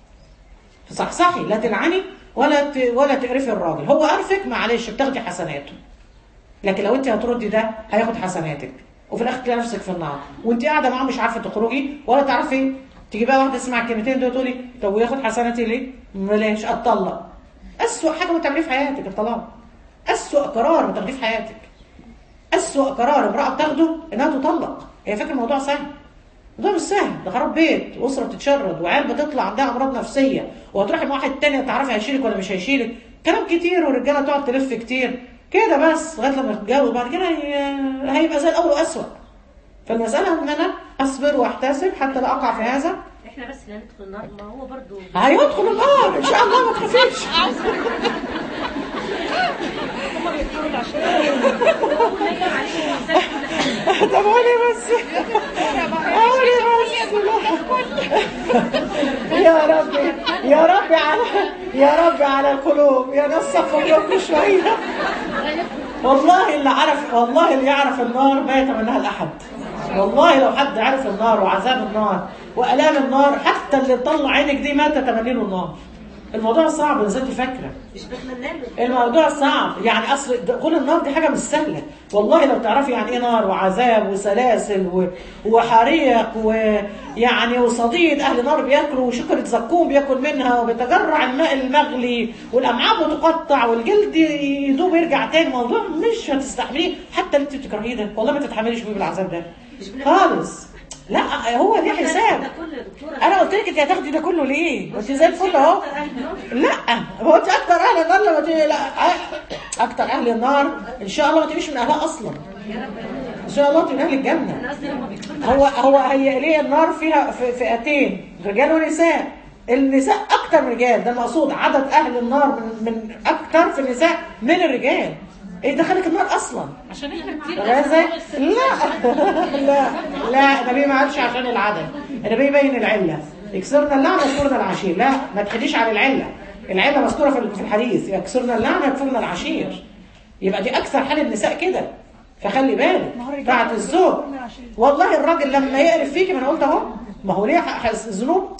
فصحصحي لا تلعني ولا ت... ولا تقرفي الراجل هو قرفك معلش بتاخدي حسناته لكن لو انت هتردي ده هياخد حسناتك وفي الاخر تلاقي نفسك في النار وانت قاعده معاه مش عارفه تخرجي ولا تعرفي تيجي بقى واحده تسمع الكلمتين دول تقولي طب وياخد حسناتي ليه؟ بلاش اتطلق اسوء حاجه بتعمليه في حياتك الطلاق اسوء قرار بتاخديه في حياتك اسوء قرار امراه بتاخده انها تطلق هي فاكره الموضوع سهل الموضوع مش سهل ده خراب بيت واسره بتتشرد وعيال بتطلع عندها امراض نفسيه وهتروحي مع واحد تاني تعرفي هيشيلك ولا مش هيشيلك كلام كتير والرجاله تقعد تلف كتير كده بس لغايه لما تتجوز بعد كده هيبقى زي الاول واسوء فالمساله ان انا اصبر واحتسب حتى لا اقع في هذا احنا بس اللي هندخل النار ما هو برضو هيدخل النار ان شاء الله ما تخافيش هم بيدخلوا العشان ربنا يجعل عليهم ميزان كل حاجه طب قولي بس قولي بس يا ربي يا ربي على يا ربي على القلوب يا ناس صفوا قلوبكم شويه والله اللي عرف والله اللي يعرف النار ما يتمناها الاحد والله لو حد عرف النار وعذاب النار والام النار حتى اللي طلع عينك دي ما تتمني له النار الموضوع صعب زي انت فاكره مش بتمنى له الموضوع صعب يعني اصل دخول النار دي حاجه مش سهله والله لو تعرفي يعني ايه نار وعذاب وسلاسل و... وحريق ويعني وصديد اهل نار بياكلوا وشكرة زقوم بياكل منها وبيتجرع الماء المغلي والامعاء بتقطع والجلد يدوب يرجع تاني الموضوع مش هتستحمليه حتى اللي انت بتكرهيه ده والله ما تتحمليش بيه بالعذاب ده خالص لا هو ليه حساب ده كله يا دكتوره انا قلت لك انت هتاخدي ده كله ليه؟ انت زي الفل اهو لا هو انت اكتر اهل النار لما تبقي لا اكتر اهل النار ان شاء الله ما تبقيش من اهلها اصلا ان شاء الله تبقي من اهل الجنه انا قصدي لما بيدخلوا هو هو هي ليه النار فيها ف- فئتين رجال ونساء النساء اكتر من الرجال ده المقصود عدد اهل النار من من اكتر في النساء من الرجال ايه دخلك النار اصلا عشان احنا كتير فاهم ازاي؟ لا لا لا النبي ما قالش عشان العدد النبي يبين العله يكسرنا اللعنه يكسرنا العشير لا ما تخليش على العله العله مذكوره في في الحديث يكسرنا اللعنه يكفرنا العشير يبقى دي اكثر حال النساء كده فخلي بالك بتاعت الزوج والله الراجل لما يقرف فيكي ما انا قلت اهو ما هو ليه ح- ح- الذنوب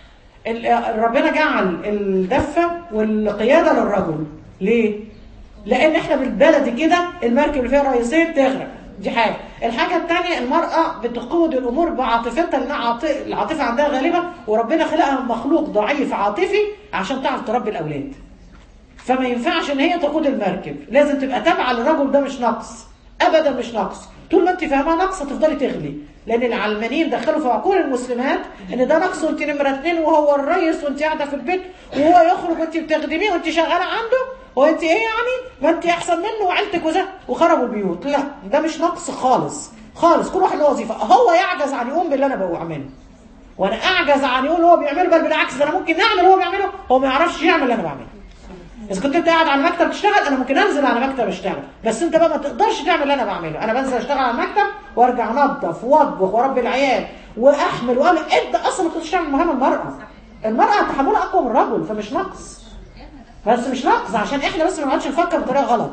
ال- ربنا جعل الدفه والقياده للرجل ليه؟ لان احنا بالبلدي كده المركب اللي فيها رئيسين تغرق دي حاجه الحاجه الثانيه المراه بتقود الامور بعاطفتها لان عاط- العاطفه عندها غالبه وربنا خلقها مخلوق ضعيف عاطفي عشان تعرف تربي الاولاد فما ينفعش ان هي تقود المركب لازم تبقى تابعه للرجل ده مش نقص ابدا مش نقص طول ما انت فاهمه نقص هتفضلي تغلي لان العلمانيين دخلوا في عقول المسلمات ان ده نقص وانت نمره اتنين وهو الريس وانت قاعده في البيت وهو يخرج وانت بتخدميه وانت شغاله عنده هو انت ايه يعني ما انت احسن منه وعيلتك وزه وخربوا البيوت لا ده مش نقص خالص خالص كل واحد له وظيفه هو يعجز عن يقوم باللي انا بعمله وانا اعجز عن يقول هو بيعمله بل بالعكس ده انا ممكن اعمل اللي هو بيعمله هو ما يعرفش يعمل اللي انا بعمله اذا كنت انت قاعد على المكتب تشتغل انا ممكن انزل على مكتب اشتغل بس انت بقى ما تقدرش تعمل اللي انا بعمله انا بنزل اشتغل على المكتب وارجع انظف واطبخ واربي العيال واحمل واعمل انت اصلا ما تقدرش تعمل مهام المراه المراه تحملها اقوى من الرجل فمش نقص بس مش نقص عشان احنا بس ما نقعدش نفكر بطريقه غلط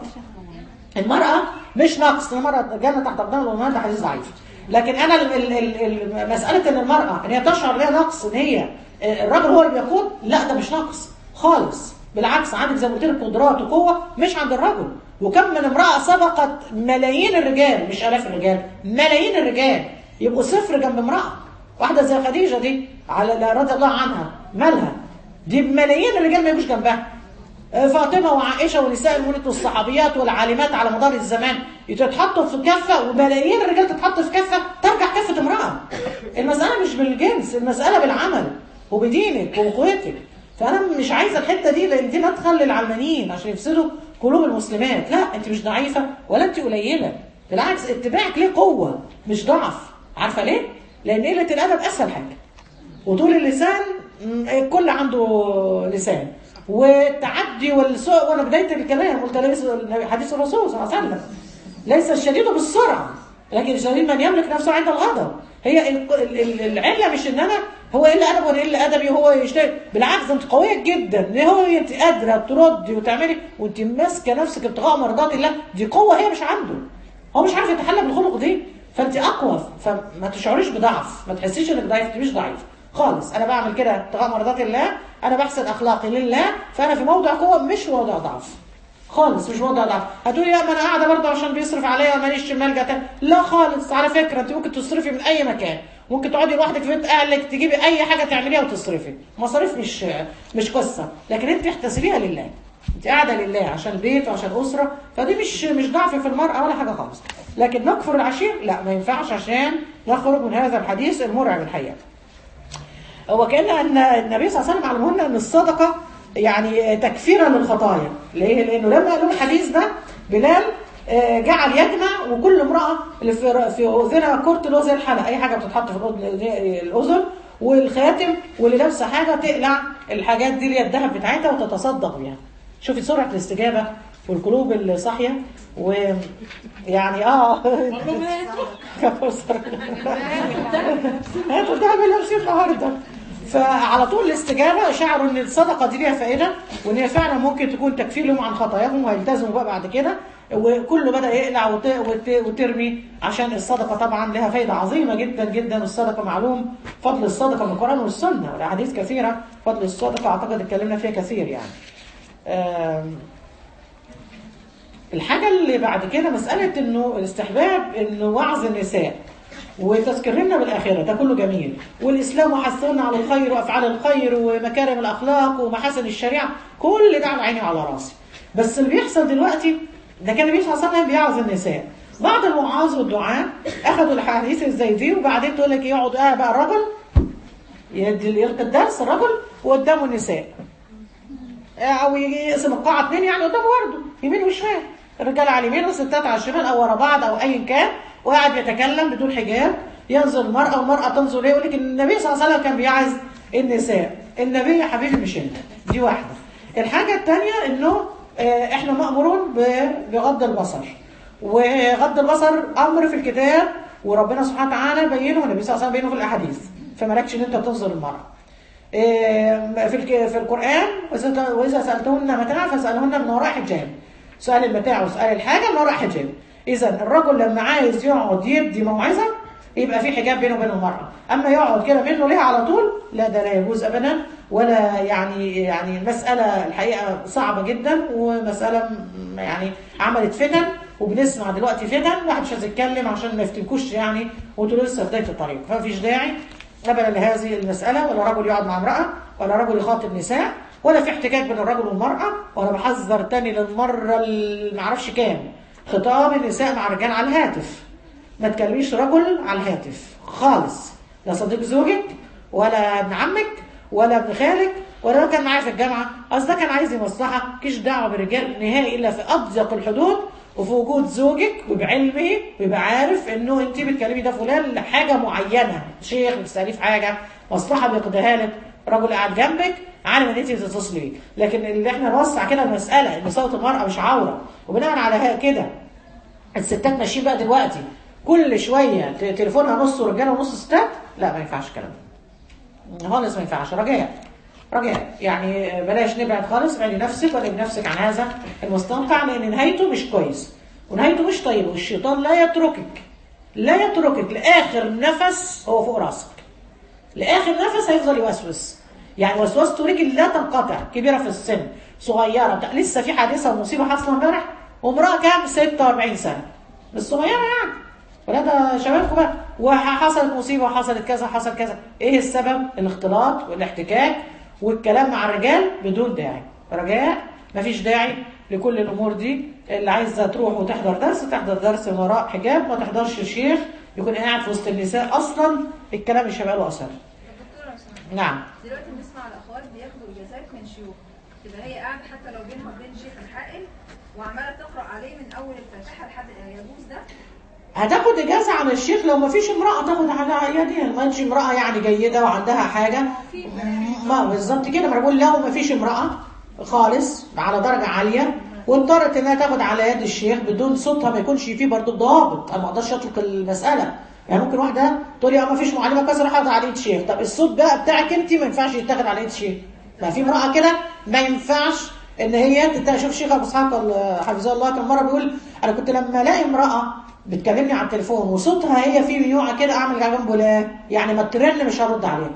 المرأة مش نقص المرأة جنة تحت أقدام الأمهات ده حديث ضعيف لكن أنا ال- ال- ال- ال- مسألة إن المرأة إن هي تشعر ليها نقص إن هي الراجل هو اللي بيقود لا ده مش نقص خالص بالعكس عندك زي ما قلت لك قدرات وقوة مش عند الرجل وكم من امرأة سبقت ملايين الرجال مش آلاف الرجال ملايين الرجال يبقوا صفر جنب امرأة واحدة زي خديجة دي على رضي الله عنها مالها دي بملايين الرجال ما يجوش جنبها فاطمة وعائشة ونساء الملك والصحابيات والعالمات على مدار الزمان يتحطوا في كفة وملايين الرجال تتحط في كفة ترجع كفة امرأة المسألة مش بالجنس المسألة بالعمل وبدينك وبقوتك فأنا مش عايزة الحتة دي لأن دي مدخل للعلمانيين عشان يفسدوا قلوب المسلمات لا أنت مش ضعيفة ولا أنت قليلة بالعكس اتباعك ليه قوة مش ضعف عارفة ليه؟ لأن قلة الأدب أسهل حاجة وطول اللسان م، الكل عنده لسان والتعدي والسوء وانا بدايه الكلام قلت ليس حديث الرسول صلى الله عليه وسلم ليس الشديد بالسرعه لكن الشديد من يملك نفسه عند الغضب هي ال- ال- ال- العله مش ان انا هو ايه اللي ادب وانا ايه اللي ادبي وهو يشتغل بالعكس ده انت قويه جدا ان هو انت قادره تردي وتعملي وانت ماسكه نفسك ابتغاء مرضات الله دي قوه هي مش عنده هو مش عارف يتحلى بالخلق دي فانت اقوى فما تشعريش بضعف ما تحسيش انك ضعيف انت مش ضعيف خالص انا بعمل كده ابتغاء مرضات الله انا بحسن اخلاقي لله فانا في موضع قوه مش موضع ضعف خالص مش موضع ضعف هتقولي لا ما انا قاعده برضه عشان بيصرف عليا ماليش ملجا تاني لا خالص على فكره انت ممكن تصرفي من اي مكان ممكن تقعدي لوحدك في بيت اهلك تجيبي اي حاجه تعمليها وتصرفي مصاريف مش مش قصه لكن انت احتسبيها لله انت قاعده لله عشان البيت وعشان اسره فدي مش مش ضعف في المراه ولا حاجه خالص لكن نكفر العشير لا ما ينفعش عشان نخرج من هذا الحديث المرعب الحقيقه هو كان ان النبي صلى الله عليه وسلم علمه لنا ان الصدقه يعني تكفيرا للخطايا ليه؟ لانه لما قالوا الحديث ده بلال آه، جعل يجمع وكل امراه اللي في في اذنها كرت له زي الحلقه اي حاجه بتتحط في الأذن- الاذن والخاتم واللي لابسه حاجه تقلع الحاجات دي اللي هي الذهب بتاعتها وتتصدق بيها شوفي سرعه الاستجابه والقلوب الصاحيه ويعني اه هاتوا الذهب اللي لابسين النهارده فعلى طول الاستجابه شعروا ان الصدقه دي ليها فائده وان هي فعلا ممكن تكون تكفير لهم عن خطاياهم وهيلتزموا بقى بعد كده وكله بدا يقلع وت- وت- وترمي عشان الصدقه طبعا لها فائده عظيمه جدا جدا الصدقه معلوم فضل الصدقه من القران والسنه والاحاديث كثيره فضل الصدقه اعتقد اتكلمنا فيها كثير يعني. آم، الحاجه اللي بعد كده مساله انه الاستحباب انه وعظ النساء وتذكرنا بالآخرة ده كله جميل والإسلام وحثنا على الخير وأفعال الخير ومكارم الأخلاق ومحاسن الشريعة كل ده على عيني وعلى راسي بس اللي بيحصل دلوقتي ده كان النبي صلى الله عليه وسلم بيعظ النساء بعض الوعاظ والدعاء أخذوا الحديث اللي زي دي وبعدين تقول لك يقعد آه بقى الرجل يدي يلقي الدرس الرجل وقدامه النساء او يجي يقسم القاعه اتنين يعني قدامه برضه يمين وشمال الرجال على اليمين والستات على الشمال او ورا بعض او ايا كان وقاعد يتكلم بدون حجاب ينظر المراه والمراه تنظر ليه يقول لك النبي صلى الله عليه وسلم كان بيعز النساء النبي يا حبيبي مش انت دي واحده الحاجه الثانيه انه آه، احنا مامورون ب- بغض البصر وغض البصر امر في الكتاب وربنا سبحانه وتعالى بينه والنبي صلى الله عليه وسلم بينه في الاحاديث فمالكش ان انت تنظر المراه إيه، في الك- في القرآن وإذا- وإذا سألتهن متاعا فاسألهن من وراء حجاب سؤال المتاع وسؤال الحاجة من وراء حجاب إذا الرجل لما عايز يقعد يدي موعظة يبقى في حجاب بينه وبين المرأة أما يقعد كده منه ليها على طول لا ده لا يجوز أبدا ولا يعني يعني المسألة الحقيقة صعبة جدا ومسألة م- يعني عملت فتن وبنسمع دلوقتي فتن واحد مش عايز يتكلم عشان ما يفتنكوش يعني وانتوا لسه في بداية الطريق فمفيش داعي ابدا لهذه المساله ولا رجل يقعد مع امراه ولا رجل يخاطب نساء ولا في احتكاك بين الرجل والمراه وانا بحذر تاني للمره اللي معرفش كام خطاب النساء مع الرجال على الهاتف ما تكلميش رجل على الهاتف خالص لا صديق زوجك ولا ابن عمك ولا ابن خالك ولا لو كان معايا في الجامعه اصل ده كان عايز مصلحه مالكيش دعوه بالرجال نهائي الا في اضيق الحدود وفي وجود زوجك وبعلمه ويبقى عارف انه انت بتكلمي ده فلان لحاجه معينه شيخ بتساليه في حاجه مصلحه بيقضيها لك راجل قاعد جنبك عالم ان انت تتصلي بيه لكن اللي احنا نوسع كده المساله ان صوت المراه مش عوره وبناء على ها- كده الستات ماشيين بقى دلوقتي كل شويه ت- تليفونها نص رجاله ونص ستات لا ما ينفعش الكلام ده خالص ما ينفعش رجاء رجاء يعني بلاش نبعد خالص ابعدي نفسك ولا نفسك عن هذا المستنقع لان نهايته مش كويس ونهايته مش طيبه والشيطان لا يتركك لا يتركك لاخر نفس هو فوق راسك لاخر نفس هيفضل يوسوس يعني وسوسته رجل لا تنقطع كبيره في السن صغيره بتاع لسه في حادثه ومصيبه حاصله امبارح وامراه كام 46 سنه مش صغيره يعني ولا ده شبابكم بقى وحصلت مصيبه وحصلت كذا حصل كذا ايه السبب الاختلاط والاحتكاك والكلام مع الرجال بدون داعي رجاء مفيش داعي لكل الامور دي اللي عايزه تروح وتحضر درس تحضر درس من وراء حجاب ما تحضرش شيخ يكون قاعد في وسط النساء اصلا الكلام مش هيبقى له اثر دكتورة سامي نعم دلوقتي بنسمع الاخوات بياخدوا اجازات من شيوخ تبقى هي قاعده حتى لو بينها وبين شيخ الحائل وعماله تقرا عليه من اول الفاتحه لحد يجوز ده هتاخد اجازه عن الشيخ لو ما فيش امراه تاخد على يديها ما انتش امراه يعني جيده وعندها حاجه ما بالظبط كده ما أنا بقول لو ما فيش امراه خالص على درجه عاليه واضطرت انها تاخد على يد الشيخ بدون صوتها ما يكونش فيه برضه ضوابط انا ما اقدرش اطلق المساله يعني ممكن واحده تقول لي اه ما فيش معلمه كسر حاطط على ايد شيخ طب الصوت بقى بتاعك انت ما ينفعش يتاخد على ايد شيخ ما في امراه كده ما ينفعش ان هي انت شوف شيخ ابو اسحاق ال- حفظه الله كان مره بيقول انا كنت لما الاقي امراه بتكلمني على التليفون وصوتها هي فيه ميوعه كده اعمل على جنبه لا يعني ما ترن مش هرد عليها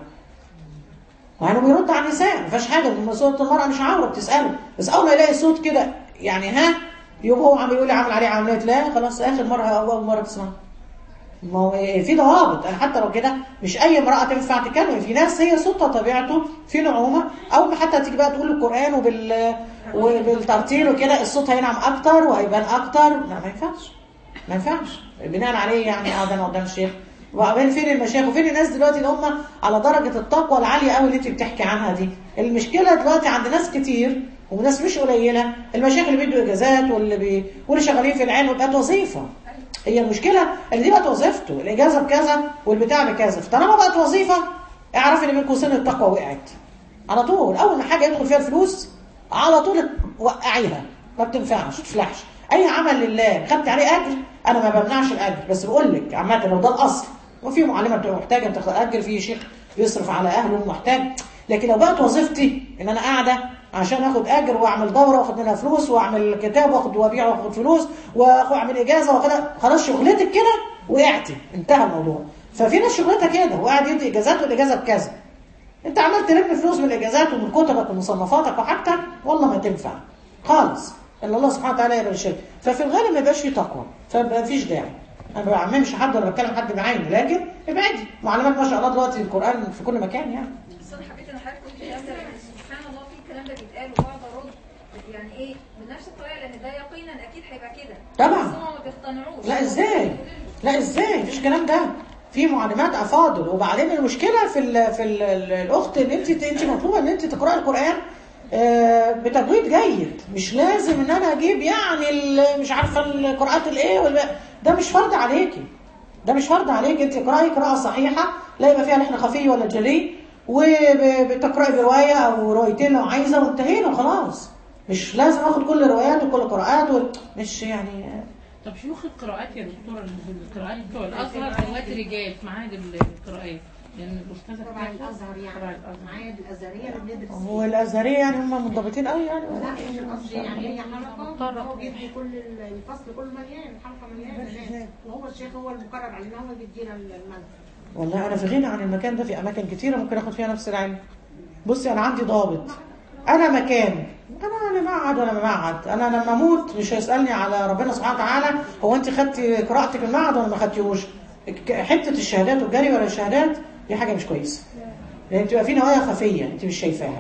يعني بيرد على النساء ما فيهاش حاجه لما صوت المراه مش عوره بتساله بس اول ما يلاقي صوت كده يعني ها يوم هو عم يقول لي عامل عليه عمليه لا خلاص اخر مره او اول مره تسمع ما هو في ضوابط انا حتى لو كده مش اي امراه تنفع تتكلم في ناس هي صوتها طبيعته في نعومه او حتى تيجي بقى تقول القران وبال وبالترتيل وكده الصوت هينعم اكتر وهيبان اكتر لا ما ينفعش ما ينفعش بناء عليه يعني قاعد انا قدام الشيخ وبعدين فين المشايخ وفين الناس دلوقتي اللي هم على درجه التقوى العاليه قوي اللي انت بتحكي عنها دي المشكله دلوقتي عند ناس كتير وناس مش قليله المشايخ اللي بيدوا اجازات واللي بي... واللي شغالين في العلم وبقت وظيفه هي المشكله اللي دي بقت وظيفته الاجازه بكذا والبتاع بكذا فطالما بقت وظيفه اعرف ان بين قوسين التقوى وقعت على طول اول ما حاجه يدخل فيها الفلوس على طول وقعيها ما بتنفعش تفلحش اي عمل لله خدت عليه اجر انا ما بمنعش الاجر بس بقول لك عامه لو ده الاصل وفي معلمه بتبقى محتاجه تاخد اجر في شيخ بيصرف على اهله محتاج لكن لو بقت وظيفتي ان انا قاعده عشان اخد اجر واعمل دوره واخد منها فلوس واعمل كتاب واخد وابيع واخد فلوس واعمل اجازه واخدها خلاص شغلتك كده وقعتي انتهى الموضوع ففي ناس شغلتها كده وقاعد يدي اجازات والاجازه بكذا انت عمال تلم فلوس من الاجازات ومن كتبك ومصنفاتك وحاجتك والله ما تنفع خالص الا الله سبحانه وتعالى يقبل الشرك ففي الغالب ما يبقاش فيه تقوى فما فيش داعي انا ما بعممش حد ولا بتكلم حد بعينه لكن ابعدي معلومات ما شاء الله دلوقتي القران في كل مكان يعني بس انا حبيت ان حضرتك قلت الكلام ده لان سبحان الله في الكلام ده بيتقال وبقعد ارد يعني ايه بنفس الطريقه لان ده يقينا اكيد هيبقى كده طبعا. بس هم ما بيقتنعوش لا ازاي لا ازاي مفيش الكلام ده في معلمات افاضل وبعدين المشكله في ال في ال الاخت ان انت انت مطلوبه ان انت تقراي القران آه، بتجويد جيد مش لازم ان انا اجيب يعني ال- مش عارفه القراءات الايه والب- ده مش فرض عليكي ده مش فرض عليك انت اقراي قراءه صحيحه لا يبقى فيها لحن خفي ولا جلي وبتقراي بروايه او روايتين لو عايزه وانتهينا وخلاص مش لازم اخد كل الروايات وكل القراءات و... مش يعني طب شيوخ القراءات يا دكتوره القراءات بتوع الازهر دلوقتي رجال في معاهد القراءات لان الاستاذه تبع بتاعت الازهر يعني تبع الازهر معايا الازهريه اللي بندرس هو الازهريه يعني هم منضبطين قوي يعني لا مش قصدي يعني هي حلقه هو بيدي كل الفصل كله مليان الحلقه مليانه ناس وهو الشيخ هو المقرر علينا هو بيدينا المنهج والله انا في غنى عن المكان ده في اماكن كتيره ممكن اخد فيها نفس العلم بصي انا عندي ضابط انا مكان انا لا معهد ولا معهد انا لما اموت مش هيسالني على ربنا سبحانه وتعالى هو انت خدتي قراءتك من المعهد ولا ما خدتيهوش ك- حته الشهادات والجري ولا الشهادات دي حاجه مش كويسه لان بتبقى في نوايا خفيه انت مش شايفاها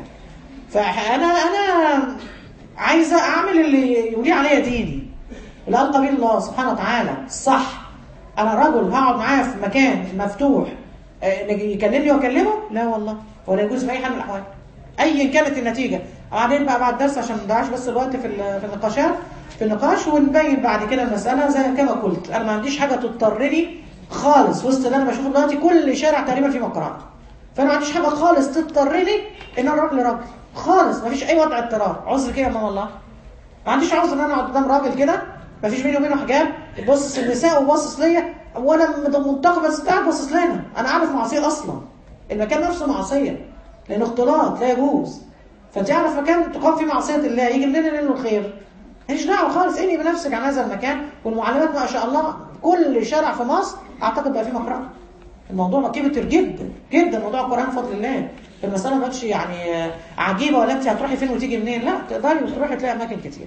فانا انا عايزه اعمل اللي يولي عليا ديني اللي القى بيه الله سبحانه وتعالى الصح انا رجل هقعد معاه في مكان مفتوح آه، نجي يكلمني واكلمه لا والله ولا يجوز في اي حال من الاحوال ايا كانت النتيجه بعدين بقى بعد الدرس عشان ما نضيعش بس الوقت في ال- في النقاشات في النقاش ونبين بعد كده المساله زي كما قلت انا ما عنديش حاجه تضطرني خالص وسط اللي انا بشوفه دلوقتي كل شارع تقريبا فيه مقرات فانا ما عنديش حاجه خالص تضطرني ان انا اروح لراجل خالص ما فيش اي وضع اضطرار عذر كده يا ماما والله ما عنديش عذر ان انا اقعد قدام راجل كده ما فيش بيني وبينه حجاب باصص النساء وباصص ليا وانا منتقبه بس قاعد باصص لنا انا عارف معصيه اصلا المكان نفسه معصيه لانه اختلاط لا يجوز فانت عارف مكان تقام فيه معصيه الله يجي منين له الخير ماليش دعوه خالص اني بنفسك عن هذا المكان والمعلمات ما شاء الله كل شارع في مصر اعتقد بقى فيه مقرأة الموضوع كبر جدا جدا موضوع القران بفضل الله المساله ما بقتش يعني آه، عجيبه ولا انت هتروحي فين وتيجي منين لا تقدري وتروحي تلاقي اماكن كتير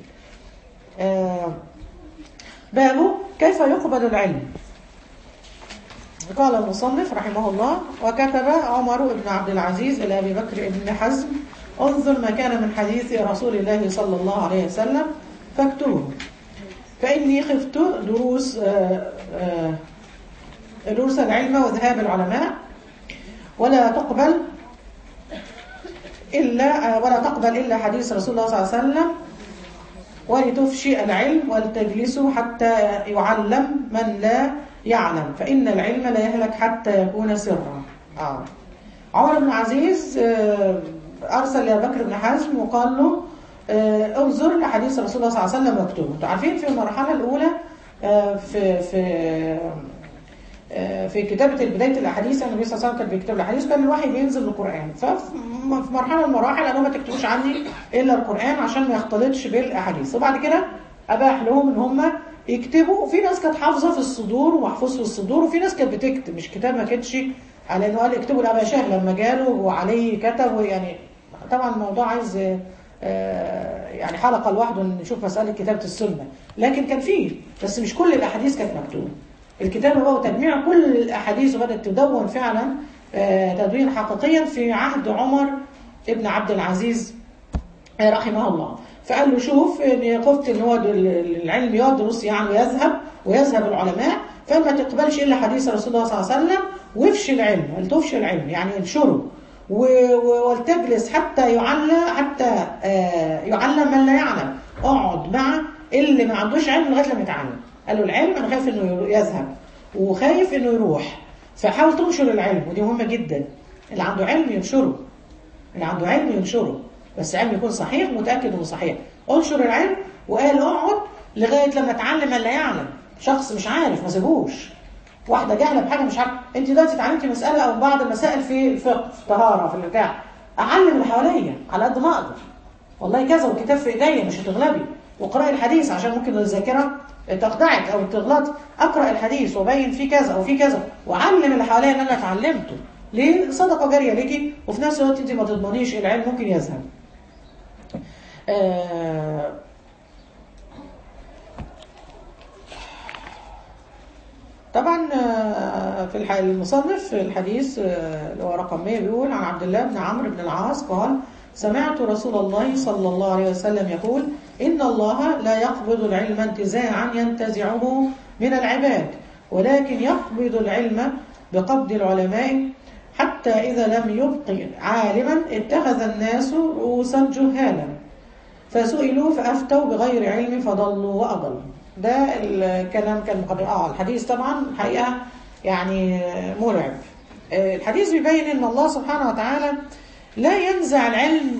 آه، باب كيف يقبل العلم قال المصنف رحمه الله وكتب عمر بن عبد العزيز إلى أبي بكر بن حزم انظر ما كان من حديث رسول الله صلى الله عليه وسلم فاكتبه فإني خفت دروس آه، آه، دروس العلم وذهاب العلماء ولا تقبل إلا ولا تقبل إلا حديث رسول الله صلى الله عليه وسلم ولتفشي العلم ولتجلسوا حتى يعلم من لا يعلم فإن العلم لا يهلك حتى يكون سرا آه. عمر بن عزيز آه، أرسل لأبي بكر بن حزم وقال له آه، انظر لحديث رسول الله صلى الله عليه وسلم واكتبه انتوا عارفين في المرحلة الأولى آه، في في آه، في كتابة بداية الأحاديث النبي صلى الله عليه وسلم كان بيكتب الأحاديث كان الوحي بينزل القرآن ففي مرحلة من المراحل قالوا ما تكتبوش عني إلا القرآن عشان ما يختلطش بالأحاديث وبعد كده أباح لهم إن هم يكتبوا وفي ناس كانت حافظة في الصدور ومحفوظ في الصدور وفي ناس كانت بتكتب مش كتاب ما كانتش على إنه قال اكتبوا لأبا شاه لما جاله وعليه كتب يعني طبعا الموضوع عايز آه، يعني حلقة لوحده نشوف مسألة كتابة السنة لكن كان فيه بس مش كل الأحاديث كانت مكتوبة الكتاب هو تجميع كل الأحاديث وبدأت تدون فعلا آه، تدوين حقيقيا في عهد عمر ابن عبد العزيز آه، رحمه الله فقال له شوف ان خفت ان هو العلم يدرس يعني ويذهب ويذهب العلماء فما تقبلش الا حديث رسول الله صلى الله عليه وسلم وافشي العلم هل تفشي العلم يعني انشره و- و- ولتجلس حتى يعلم حتى آه، يعلم من لا يعلم اقعد مع اللي ما عندوش علم لغايه لما يتعلم قال له العلم انا خايف انه يذهب وخايف انه يروح فحاول تنشر العلم ودي مهمه جدا اللي عنده علم ينشره اللي عنده علم ينشره بس علم يكون صحيح متاكد انه صحيح انشر العلم وقال اقعد لغايه لما اتعلم اللي يعلم شخص مش عارف ما سيبوش واحده جاهله بحاجه مش عارفه انت دلوقتي اتعلمتي مساله او بعض المسائل في الفقه في الطهاره في البتاع اعلم اللي حواليا على قد ما اقدر والله كذا والكتاب في ايديا مش هتغلبي واقراي الحديث عشان ممكن الذاكره تخدعك او تغلط اقرا الحديث وابين فيه كذا او فيه كذا واعلم اللي حواليا اللي انا اتعلمته ليه صدقه جاريه ليكي وفي نفس الوقت انت ما تضمنيش العلم ممكن يذهب آه طبعا آه، في الح- المصنف في الحديث آه، اللي هو رقم 100 بيقول عن عبد الله بن عمرو بن العاص قال سمعت رسول الله صلى الله عليه وسلم يقول إن الله لا يقبض العلم انتزاعا ينتزعه من العباد ولكن يقبض العلم بقبض العلماء حتى إذا لم يبق عالما اتخذ الناس رؤوسا جهالا فسئلوا فأفتوا بغير علم فضلوا وأضلوا ده الكلام كان مقدر اه الحديث طبعا حقيقة يعني مرعب آه، الحديث بيبين ان الله سبحانه وتعالى لا ينزع العلم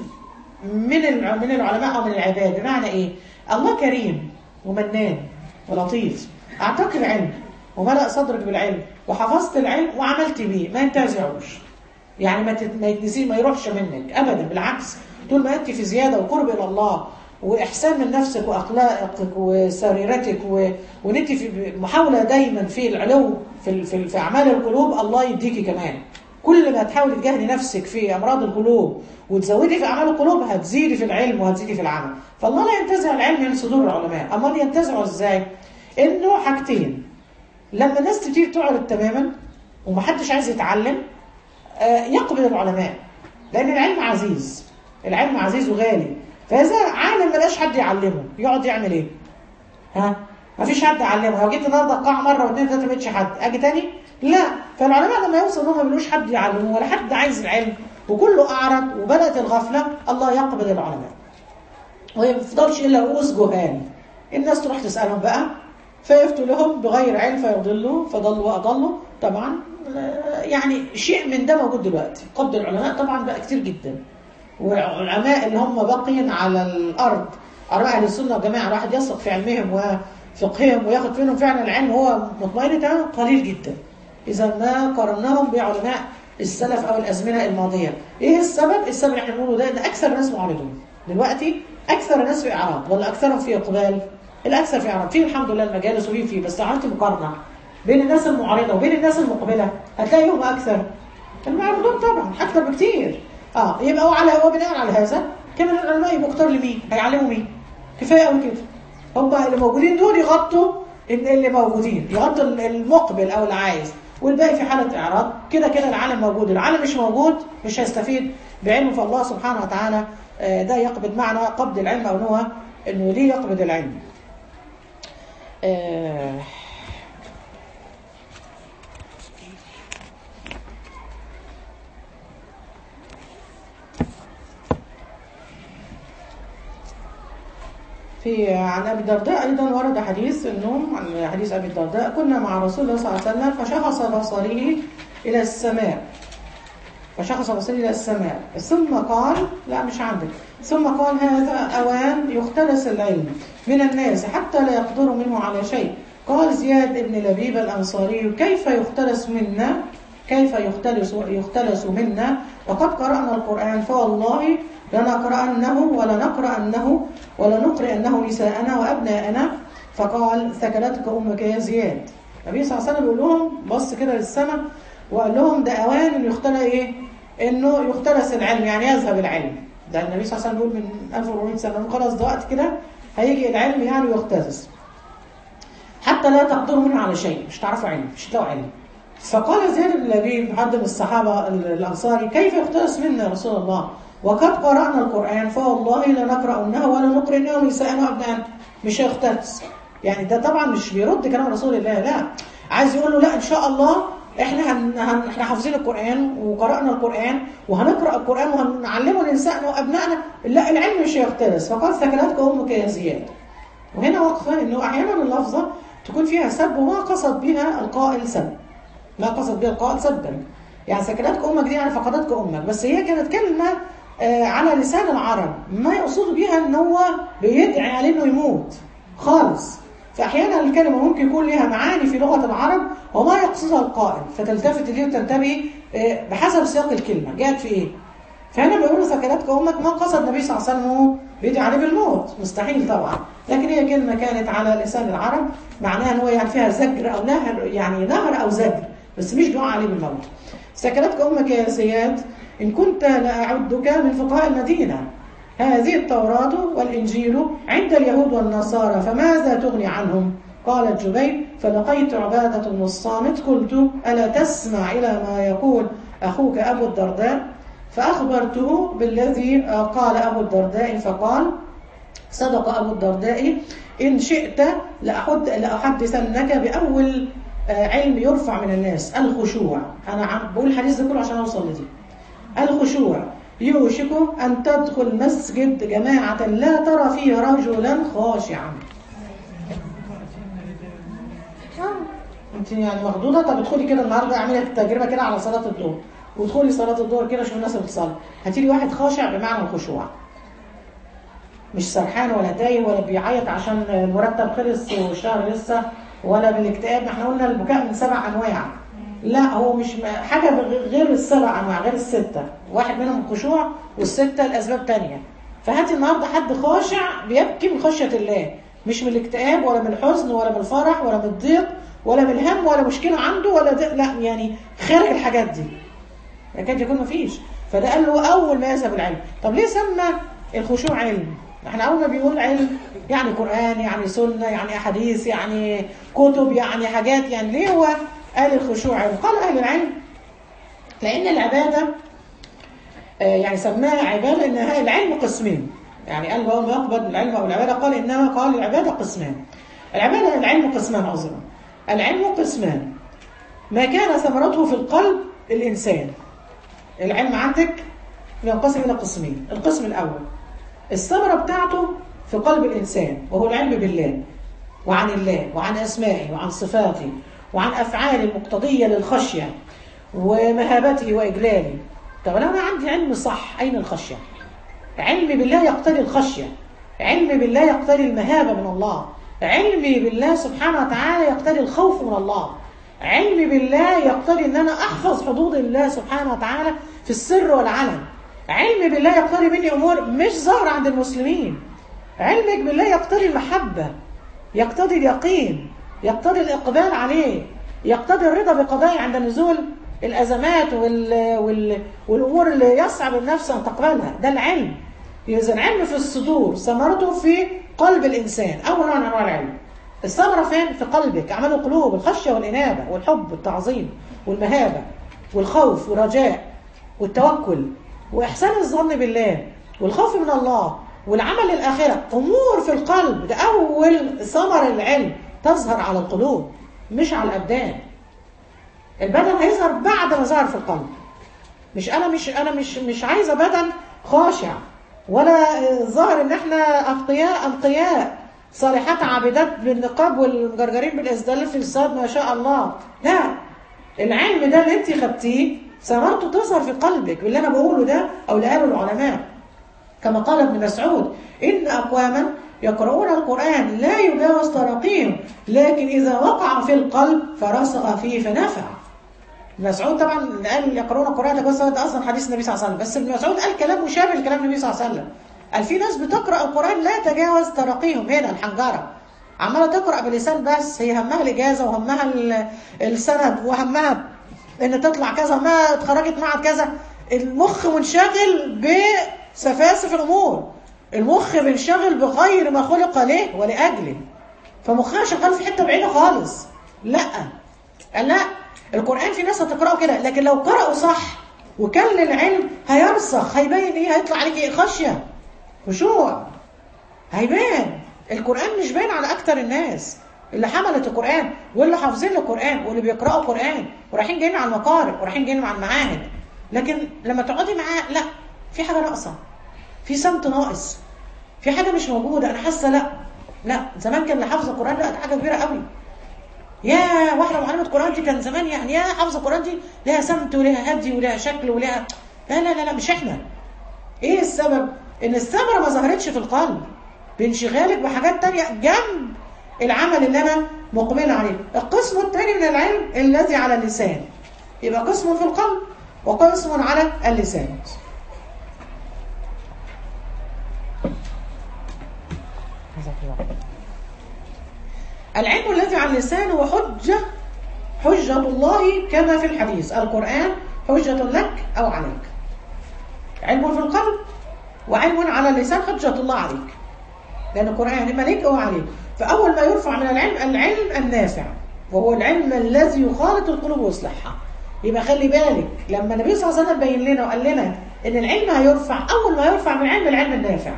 من الع- من العلماء او من العباد بمعنى ايه الله كريم ومنان ولطيف اعطاك العلم وملأ صدرك بالعلم وحفظت العلم وعملت بيه ما ينتزعوش يعني ما تت- ما يتنسي ما يروحش منك ابدا بالعكس طول ما انت في زياده وقرب الى الله واحسان من نفسك واخلاقك وسريرتك و... وان انت في محاوله دايما في العلو في ال- في, ال- في اعمال القلوب الله يديكي كمان كل ما تحاولي تجاهدي نفسك في امراض القلوب وتزودي في اعمال القلوب هتزيدي في العلم وهتزيدي في العمل فالله لا ينتزع العلم من صدور العلماء امال ينتزعه ازاي انه حاجتين لما الناس تبتدي تعرض تماما ومحدش عايز يتعلم آه، يقبل العلماء لان العلم عزيز العلم عزيز وغالي فاذا عالم ملاش حد يعلمه يقعد يعمل ايه ها ما فيش حد يعلمه لو جيت النهارده القاع مره واثنين ثلاثه ما لقيتش حد اجي تاني لا فالعلماء لما يوصل انهم ما لهوش حد يعلمه ولا حد عايز العلم وكله اعرض وبدات الغفله الله يقبل العلماء وما يفضلش الا رؤوس جهال الناس تروح تسالهم بقى فيفتوا لهم بغير علم فيضلوا فضلوا واضلوا طبعا آه، يعني شيء من ده موجود دلوقتي قبض العلماء طبعا بقى كتير جدا والعلماء اللي هم باقيين على الارض علماء اهل السنه والجماعه الواحد يثق في علمهم وفقههم وياخد منهم فعلا العلم وهو مطمئن تماما قليل جدا اذا ما قارناهم بعلماء السلف او الازمنه الماضيه ايه السبب السبب اللي احنا بنقوله ده ان اكثر الناس معارضون دلوقتي اكثر الناس في اعراض ولا اكثرهم في اقبال الاكثر في اعراض في الحمد لله المجالس وفي في بس لو عملت مقارنه بين الناس المعارضه وبين الناس المقبله هتلاقيهم اكثر المعارضون طبعا اكثر بكتير اه يبقى وعلى وبناء على هذا كمان العلماء يبقوا كتار لمين؟ هيعلموا مين؟ كفايه قوي كده هم اللي موجودين دول يغطوا ال- اللي موجودين يغطوا ال- المقبل او اللي عايز والباقي في حاله اعراض كده كده العالم موجود العالم مش موجود مش هيستفيد بعلمه فالله سبحانه وتعالى آه، ده يقبض معنى قبض العلم او إن هو انه ليه يقبض العلم آه، في عن ابي الدرداء ايضا ورد حديث انه عن حديث ابي الدرداء كنا مع رسول الله صلى الله عليه وسلم فشخص بصره الى السماء فشخص بصره الى السماء ثم قال لا مش عندك ثم قال هذا اوان يختلس العلم من الناس حتى لا يقدروا منه على شيء قال زياد بن لبيب الانصاري كيف يختلس منا كيف يختلس يختلس منا وقد قرأنا القرآن فوالله لنقرأنه ولنقرأنه ولنقرأنه نساءنا وأبناءنا فقال ثكلتك أمك يا زياد النبي صلى الله عليه وسلم بيقول لهم بص كده للسماء وقال لهم ده أوان إنه يختلى إيه؟ إنه يختلس العلم يعني يذهب العلم ده النبي صلى الله عليه وسلم بيقول من 1400 سنة خلاص ده وقت كده هيجي العلم يعني يختلس حتى لا تقدروا منه على شيء مش تعرفوا علم مش تلاقوا علم فقال زيد بن لبيب حد من الصحابة الأنصاري كيف يختلس منا يا رسول الله وقد قرأنا القرآن فوالله لنقرأنه ولا نقرأنه نساءنا وأبناءنا مش هيختلس يعني ده طبعا مش بيرد كلام رسول الله لا عايز يقول له لا إن شاء الله احنا هن... هن... احنا حافظين القرآن وقرأنا القرآن وهنقرأ القرآن وهنعلمه لنسائنا وأبنائنا لا العلم مش هيختلس فقال ثكلتك أمك يا زياد وهنا وقفة انه احيانا اللفظة تكون فيها سب وما قصد بها القائل سب ما قصد بها القائل سبا يعني سكنتك امك دي يعني فقدتك امك بس هي كانت كلمه آه، على لسان العرب ما يقصدوا بيها ان هو بيدعي عليه انه يموت خالص فاحيانا الكلمه ممكن يكون لها معاني في لغه العرب وما يقصدها القائل فتلتفت اليه وتنتبه آه، بحسب سياق الكلمه جاءت في ايه فهنا بيقولوا سكنتك امك ما قصد النبي صلى الله عليه وسلم هو بيدعي عليه بالموت مستحيل طبعا لكن هي كلمه كانت على لسان العرب معناها ان هو يعني فيها زجر او نهر يعني نهر او زجر بس مش دعاء عليه بالموت سكنتك امك يا زياد ان كنت لاعدك من فقهاء المدينه هذه التوراة والإنجيل عند اليهود والنصارى فماذا تغني عنهم؟ قال الجبير فلقيت عبادة بن الصامت قلت ألا تسمع إلى ما يقول أخوك أبو الدرداء فأخبرته بالذي قال أبو الدرداء فقال صدق أبو الدرداء إن شئت لأحد لأحدثنك بأول آه، علم يرفع من الناس الخشوع أنا عم بقول الحديث ده كله عشان أوصل لدي الخشوع يوشك أن تدخل مسجد جماعة لا ترى فيه رجلا خاشعا انت يعني مخضوضه طب ادخلي كده النهارده اعملي التجربه كده على صلاه الظهر وادخلي صلاه الظهر كده شوفي الناس اللي بتصلي هاتي لي واحد خاشع بمعنى الخشوع مش سرحان ولا تايه ولا بيعيط عشان المرتب خلص والشهر لسه ولا بالاكتئاب ما احنا قلنا البكاء من سبع انواع لا هو مش م- حاجه بغ- غير السبع انواع غير السته واحد منهم الخشوع والسته الاسباب تانية فهاتي النهارده حد خاشع بيبكي من خشيه الله مش من الاكتئاب ولا من الحزن ولا من الفرح ولا من الضيق ولا من الهم ولا مشكله عنده ولا ده لا يعني خارج الحاجات دي يكاد يكون مفيش فده قال له اول ما يذهب العلم طب ليه سمى الخشوع علم احنا اول ما بيقول علم يعني قران يعني سنه يعني احاديث يعني كتب يعني حاجات يعني ليه هو قال الخشوع علم قال اهل العلم لان العباده آه، يعني سماها عباده انها العلم قسمين يعني قال وهو ما يقبل العلم او العباده قال انما قال العباده قسمان العباده العلم قسمان عذرا العلم قسمان ما كان ثمرته في القلب الانسان العلم عندك ينقسم الى قسمين القسم الاول الثمره بتاعته في قلب الانسان وهو العلم بالله وعن الله وعن اسمائه وعن صفاته وعن افعاله المقتضيه للخشيه ومهابته واجلاله طب لو انا عندي علم صح اين الخشيه علمي بالله يقتضي الخشيه علمي بالله يقتضي المهابه من الله علمي بالله سبحانه وتعالى يقتضي الخوف من الله علمي بالله يقتضي ان انا احفظ حدود الله سبحانه وتعالى في السر والعلن علمي بالله يقتضي مني امور مش ظاهره عند المسلمين علمك بالله يقتضي المحبه يقتضي اليقين يقتضي الاقبال عليه يقتضي الرضا بقضائه عند نزول الازمات وال... وال... والامور اللي يصعب النفس ان تقبلها ده العلم اذا العلم في الصدور ثمرته في قلب الانسان اول نوع من انواع العلم الثمره فين في قلبك اعمال القلوب الخشيه والانابه والحب والتعظيم والمهابه والخوف والرجاء والتوكل واحسان الظن بالله والخوف من الله والعمل للاخره امور في القلب ده اول ثمر العلم تظهر على القلوب مش على الابدان البدن هيظهر بعد ما ظهر في القلب مش انا مش انا مش مش عايزه بدن خاشع ولا ظاهر ان احنا اتقياء انقياء صالحات عابدات بالنقاب والمجرجرين بالازدال في الصاد ما شاء الله لا العلم ده اللي انت خدتيه ثمرته تظهر في قلبك باللي انا بقوله ده او اللي قاله العلماء كما قال ابن مسعود ان اقواما يقرؤون القران لا يجاوز تراقيهم لكن اذا وقع في القلب فرسخ فيه فنفع ابن مسعود طبعا قال يقرؤون القران ده بس ده اصلا حديث النبي صلى الله عليه وسلم بس ابن مسعود قال كلام مشابه لكلام النبي صلى الله عليه وسلم قال في ناس بتقرا القران لا يتجاوز تراقيهم هنا الحنجره عماله تقرا بلسان بس هي همها الاجازه وهمها ال- السند وهمها ان تطلع كذا ما اتخرجت معهد كذا المخ منشغل بسفاسف الامور المخ منشغل بغير ما خلق له ولاجله فمخها شغال في حته بعيده خالص لا قال لا القران في ناس هتقراه كده لكن لو قرأوا صح وكان للعلم هيرسخ هيبين ايه هيطلع عليك ايه خشيه خشوع هيبان القرآن مش باين على أكتر الناس اللي حملت القرآن واللي حافظين القرآن واللي بيقرأوا القرآن ورايحين جايين على المقارئ ورايحين جايين على المعاهد لكن لما تقعدي معاه لا في حاجة ناقصة في سمت ناقص في حاجة مش موجودة أنا حاسة لا لا زمان كان اللي حافظ القرآن لا ده حاجة كبيرة قوي يا واحده معلمه قران دي كان زمان يعني يا حافظه القران دي لها سمت ولها هدي ولها شكل ولها لا لا لا لا مش احنا ايه السبب ان الثمره ما ظهرتش في القلب بانشغالك بحاجات تانية جنب العمل اللي انا مقبله عليه القسم الثاني من العلم الذي على اللسان يبقى قسم في القلب وقسم على اللسان العلم الذي على اللسان هو حجة حجة الله كما في الحديث القرآن حجة لك أو عليك علم في القلب وعلم على اللسان حجة الله عليك لأن القرآن إما ليك أو عليك فأول ما يرفع من العلم العلم النافع وهو العلم الذي يخالط القلوب ويصلحها يبقى خلي بالك لما النبي صلى الله عليه وسلم بين لنا وقال لنا ان العلم هيرفع اول ما يرفع من العلم العلم النافع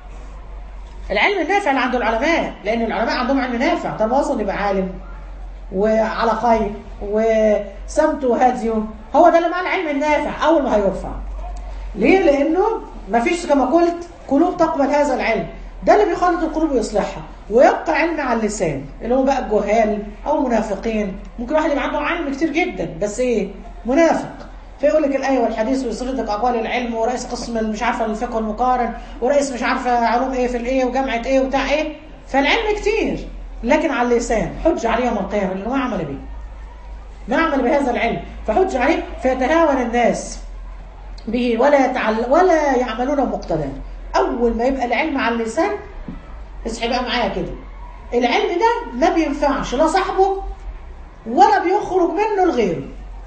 العلم النافع اللي عند العلماء لان العلماء عندهم علم نافع طب وصل يبقى عالم وعلى خير وسمته وهديه هو ده اللي معنى العلم النافع اول ما هيرفع ليه لانه ما فيش كما قلت قلوب تقبل هذا العلم ده اللي بيخالط القلوب ويصلحها ويبقى علم على اللسان اللي هو بقى الجهال او المنافقين ممكن واحد يبقى عنده علم كتير جدا بس ايه منافق فيقول لك الايه والحديث ويصيغ لك اقوال العلم ورئيس قسم مش عارفه الفقه المقارن ورئيس مش عارفه علوم ايه في الايه وجامعه ايه وبتاع ايه فالعلم كتير لكن على اللسان حج عليه يوم القيامه لانه ما عمل به ما عمل بهذا العلم فحج عليه فيتهاون الناس به ولا يتعل ولا يعملون مقتداه اول ما يبقى العلم على اللسان اصحي بقى معايا كده العلم ده ما بينفعش لا صاحبه ولا بيخرج منه لغيره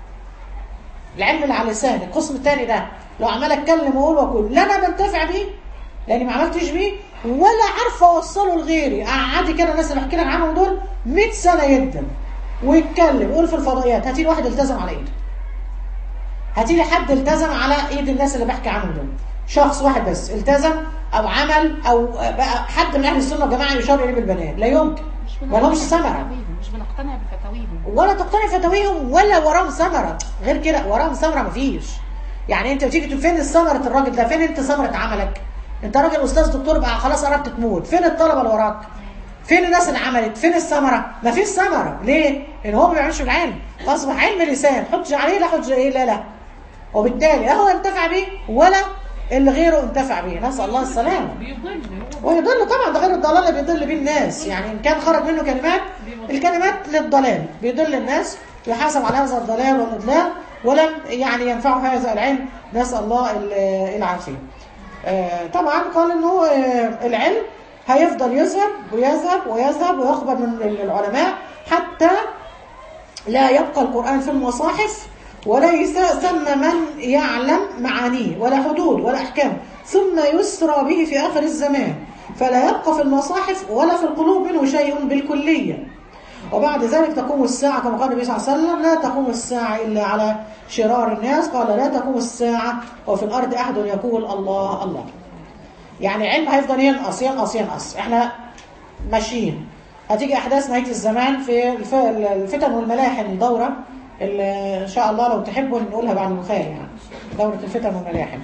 العلم اللي على اللسان القسم الثاني ده لو عمال اتكلم واقول واقول لا انا بنتفع بيه لاني ما عملتش بيه ولا عارفه اوصله لغيري قعدي كده الناس اللي بحكي لك عنهم دول 100 سنه جدا ويتكلم يقول في الفضائيات هاتي لي واحد التزم على ايده هاتي لي حد التزم على ايد الناس اللي بحكي عنهم دول شخص واحد بس التزم او عمل او بقى حد من اهل السنه والجماعه يشار اليه بالبنات لا يمكن ما لهمش ثمره مش بنقتنع بفتاويهم ولا تقتنع فتاويهم ولا وراهم ثمره غير كده وراهم ثمره مفيش يعني انت بتيجي تقول فين ثمره الراجل ده فين انت ثمره عملك انت راجل استاذ دكتور بقى خلاص قربت تموت فين الطلبه اللي وراك فين الناس اللي عملت فين الثمره مفيش ثمره ليه لان هو ما بيعملش بالعلم اصبح علم لسان حج عليه لا حج ايه لا لا وبالتالي لا هو انتفع به ولا اللي غيره انتفع به نسال الله السلامه بيضل هو ويضل طبعا ده غير الضلال اللي بيضل بيه الناس يعني ان كان خرج منه كلمات الكلمات للضلال بيضل الناس يحاسب على هذا الضلال والاضلال ولم يعني ينفعه هذا العلم نسال الله ال- العافيه آه، طبعا قال انه آه، العلم هيفضل يذهب ويذهب ويذهب ويقبل من العلماء حتى لا يبقى القرآن في المصاحف وليس ثم من يعلم معانيه ولا حدود ولا أحكام ثم يسرى به في آخر الزمان فلا يبقى في المصاحف ولا في القلوب منه شيء بالكلية وبعد ذلك تقوم الساعة كما قال النبي صلى الله عليه وسلم لا تقوم الساعة إلا على شرار الناس قال لا تقوم الساعة وفي الأرض أحد يقول الله الله يعني علم هيفضل ينقص ينقص ينقص احنا ماشيين هتيجي احداث نهايه الزمان في الف- الفتن والملاحم الدوره اللي ان شاء الله لو تحبوا نقولها بعد البخاري يعني دوره الفتن والملاحم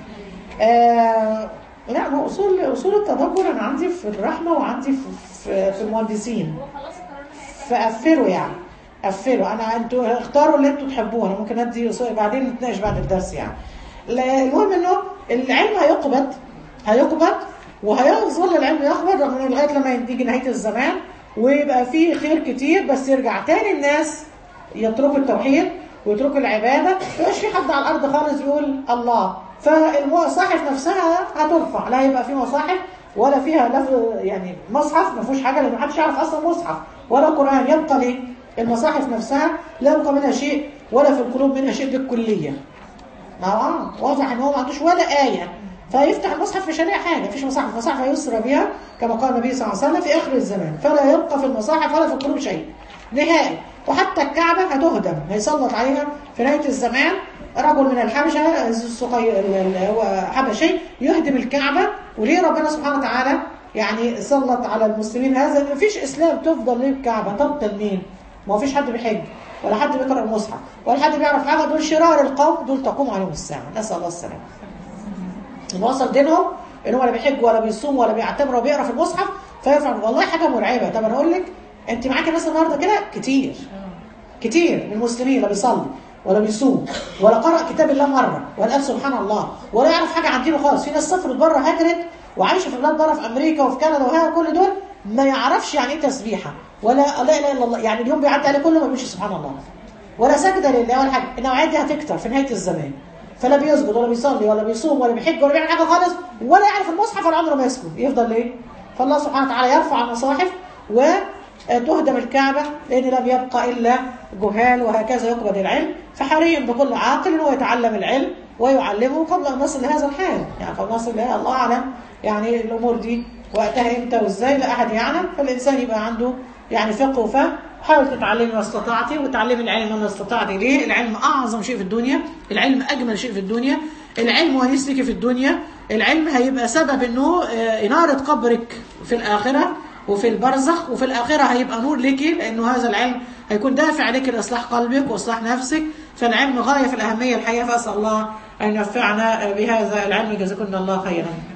آه لا ما اصول اصول التدبر انا عندي في الرحمه وعندي في في, في المهندسين فقفلوا يعني قفلوا انا انتوا اختاروا اللي انتوا تحبوه انا ممكن ادي أصول- بعدين نتناقش بعد الدرس يعني لا، المهم انه العلم هيقبض هيقبض وهيظل العلم يقبض رغم انه لغايه لما يجي نهايه الزمان ويبقى فيه خير كتير بس يرجع تاني الناس يتركوا التوحيد ويتركوا العباده ما يبقاش في حد على الارض خالص يقول الله فالمصاحف نفسها هترفع لا يبقى في مصاحف ولا فيها لف يعني مصحف ما فيهوش حاجه لان محدش يعرف اصلا مصحف ولا قران يبقى ليه المصاحف نفسها لا يبقى منها شيء ولا في القلوب منها شيء بالكليه ما هو اه واضح ان هو ما عندوش ولا آية فيفتح المصحف مش هيلاقي حاجة مفيش مصحف المصحف هيسرى بها كما قال النبي صلى الله عليه وسلم في آخر الزمان فلا يبقى في المصاحف ولا في القلوب شيء نهائي وحتى الكعبة هتهدم هيسلط عليها في نهاية الزمان رجل من الحبشة الصقي اللي هو حبشي يهدم الكعبة وليه ربنا سبحانه وتعالى يعني سلط على المسلمين هذا مفيش إسلام تفضل ليه الكعبة تبطل مين ما فيش حد بيحج ولا حد بيقرأ المصحف ولا حد بيعرف حاجة دول شرار القوم دول تقوم عليهم الساعة نسأل الله السلامة لما وصل دينهم ان هو لا بيحج ولا بيصوم ولا بيعتمر ولا بيقرا في المصحف فيرفع والله حاجه مرعبه طب انا اقول لك انت معاكي ناس النهارده كده كتير كتير من المسلمين لا بيصلي ولا بيصوم ولا قرأ كتاب الله مرة ولا قال سبحان الله ولا يعرف حاجة عن دينه خالص في ناس سافرت بره هاجرت وعايشة في بلاد بره في أمريكا وفي كندا وها كل دول ما يعرفش يعني ايه تسبيحة ولا لا اله الا الله يعني اليوم بيعدي عليه كله ما بيقولش سبحان الله ولا سجدة لله ولا حاجة النوعية دي هتكتر في نهاية الزمان فلا بيسجد ولا بيصلي ولا بيصوم ولا بيحج ولا بيعمل حاجة خالص ولا يعرف المصحف ولا عمره ما يسجد يفضل ليه؟ فالله سبحانه وتعالى يرفع المصاحف وتهدم الكعبة لأن لم يبقى إلا جهال وهكذا يقبض العلم فحري بكل عاقل أنه يتعلم العلم ويعلمه قبل أن نصل لهذا الحال يعني قبل أن نصل لها الله أعلم يعني الأمور دي وقتها إمتى وإزاي لا أحد يعلم فالإنسان يبقى عنده يعني فقه وفهم حاول تتعلمي ما استطعتي وتعلمي العلم ما استطعتي ليه العلم أعظم شيء في الدنيا العلم أجمل شيء في الدنيا العلم ونيس لك في الدنيا العلم هيبقى سبب انه آه، إنارة قبرك في الآخرة وفي البرزخ وفي الآخرة هيبقى نور لك لأنه هذا العلم هيكون دافع لك لإصلاح قلبك وإصلاح نفسك فالعلم غاية في الأهمية الحقيقة فأسأل الله أن ينفعنا بهذا العلم جزاكم الله خيرا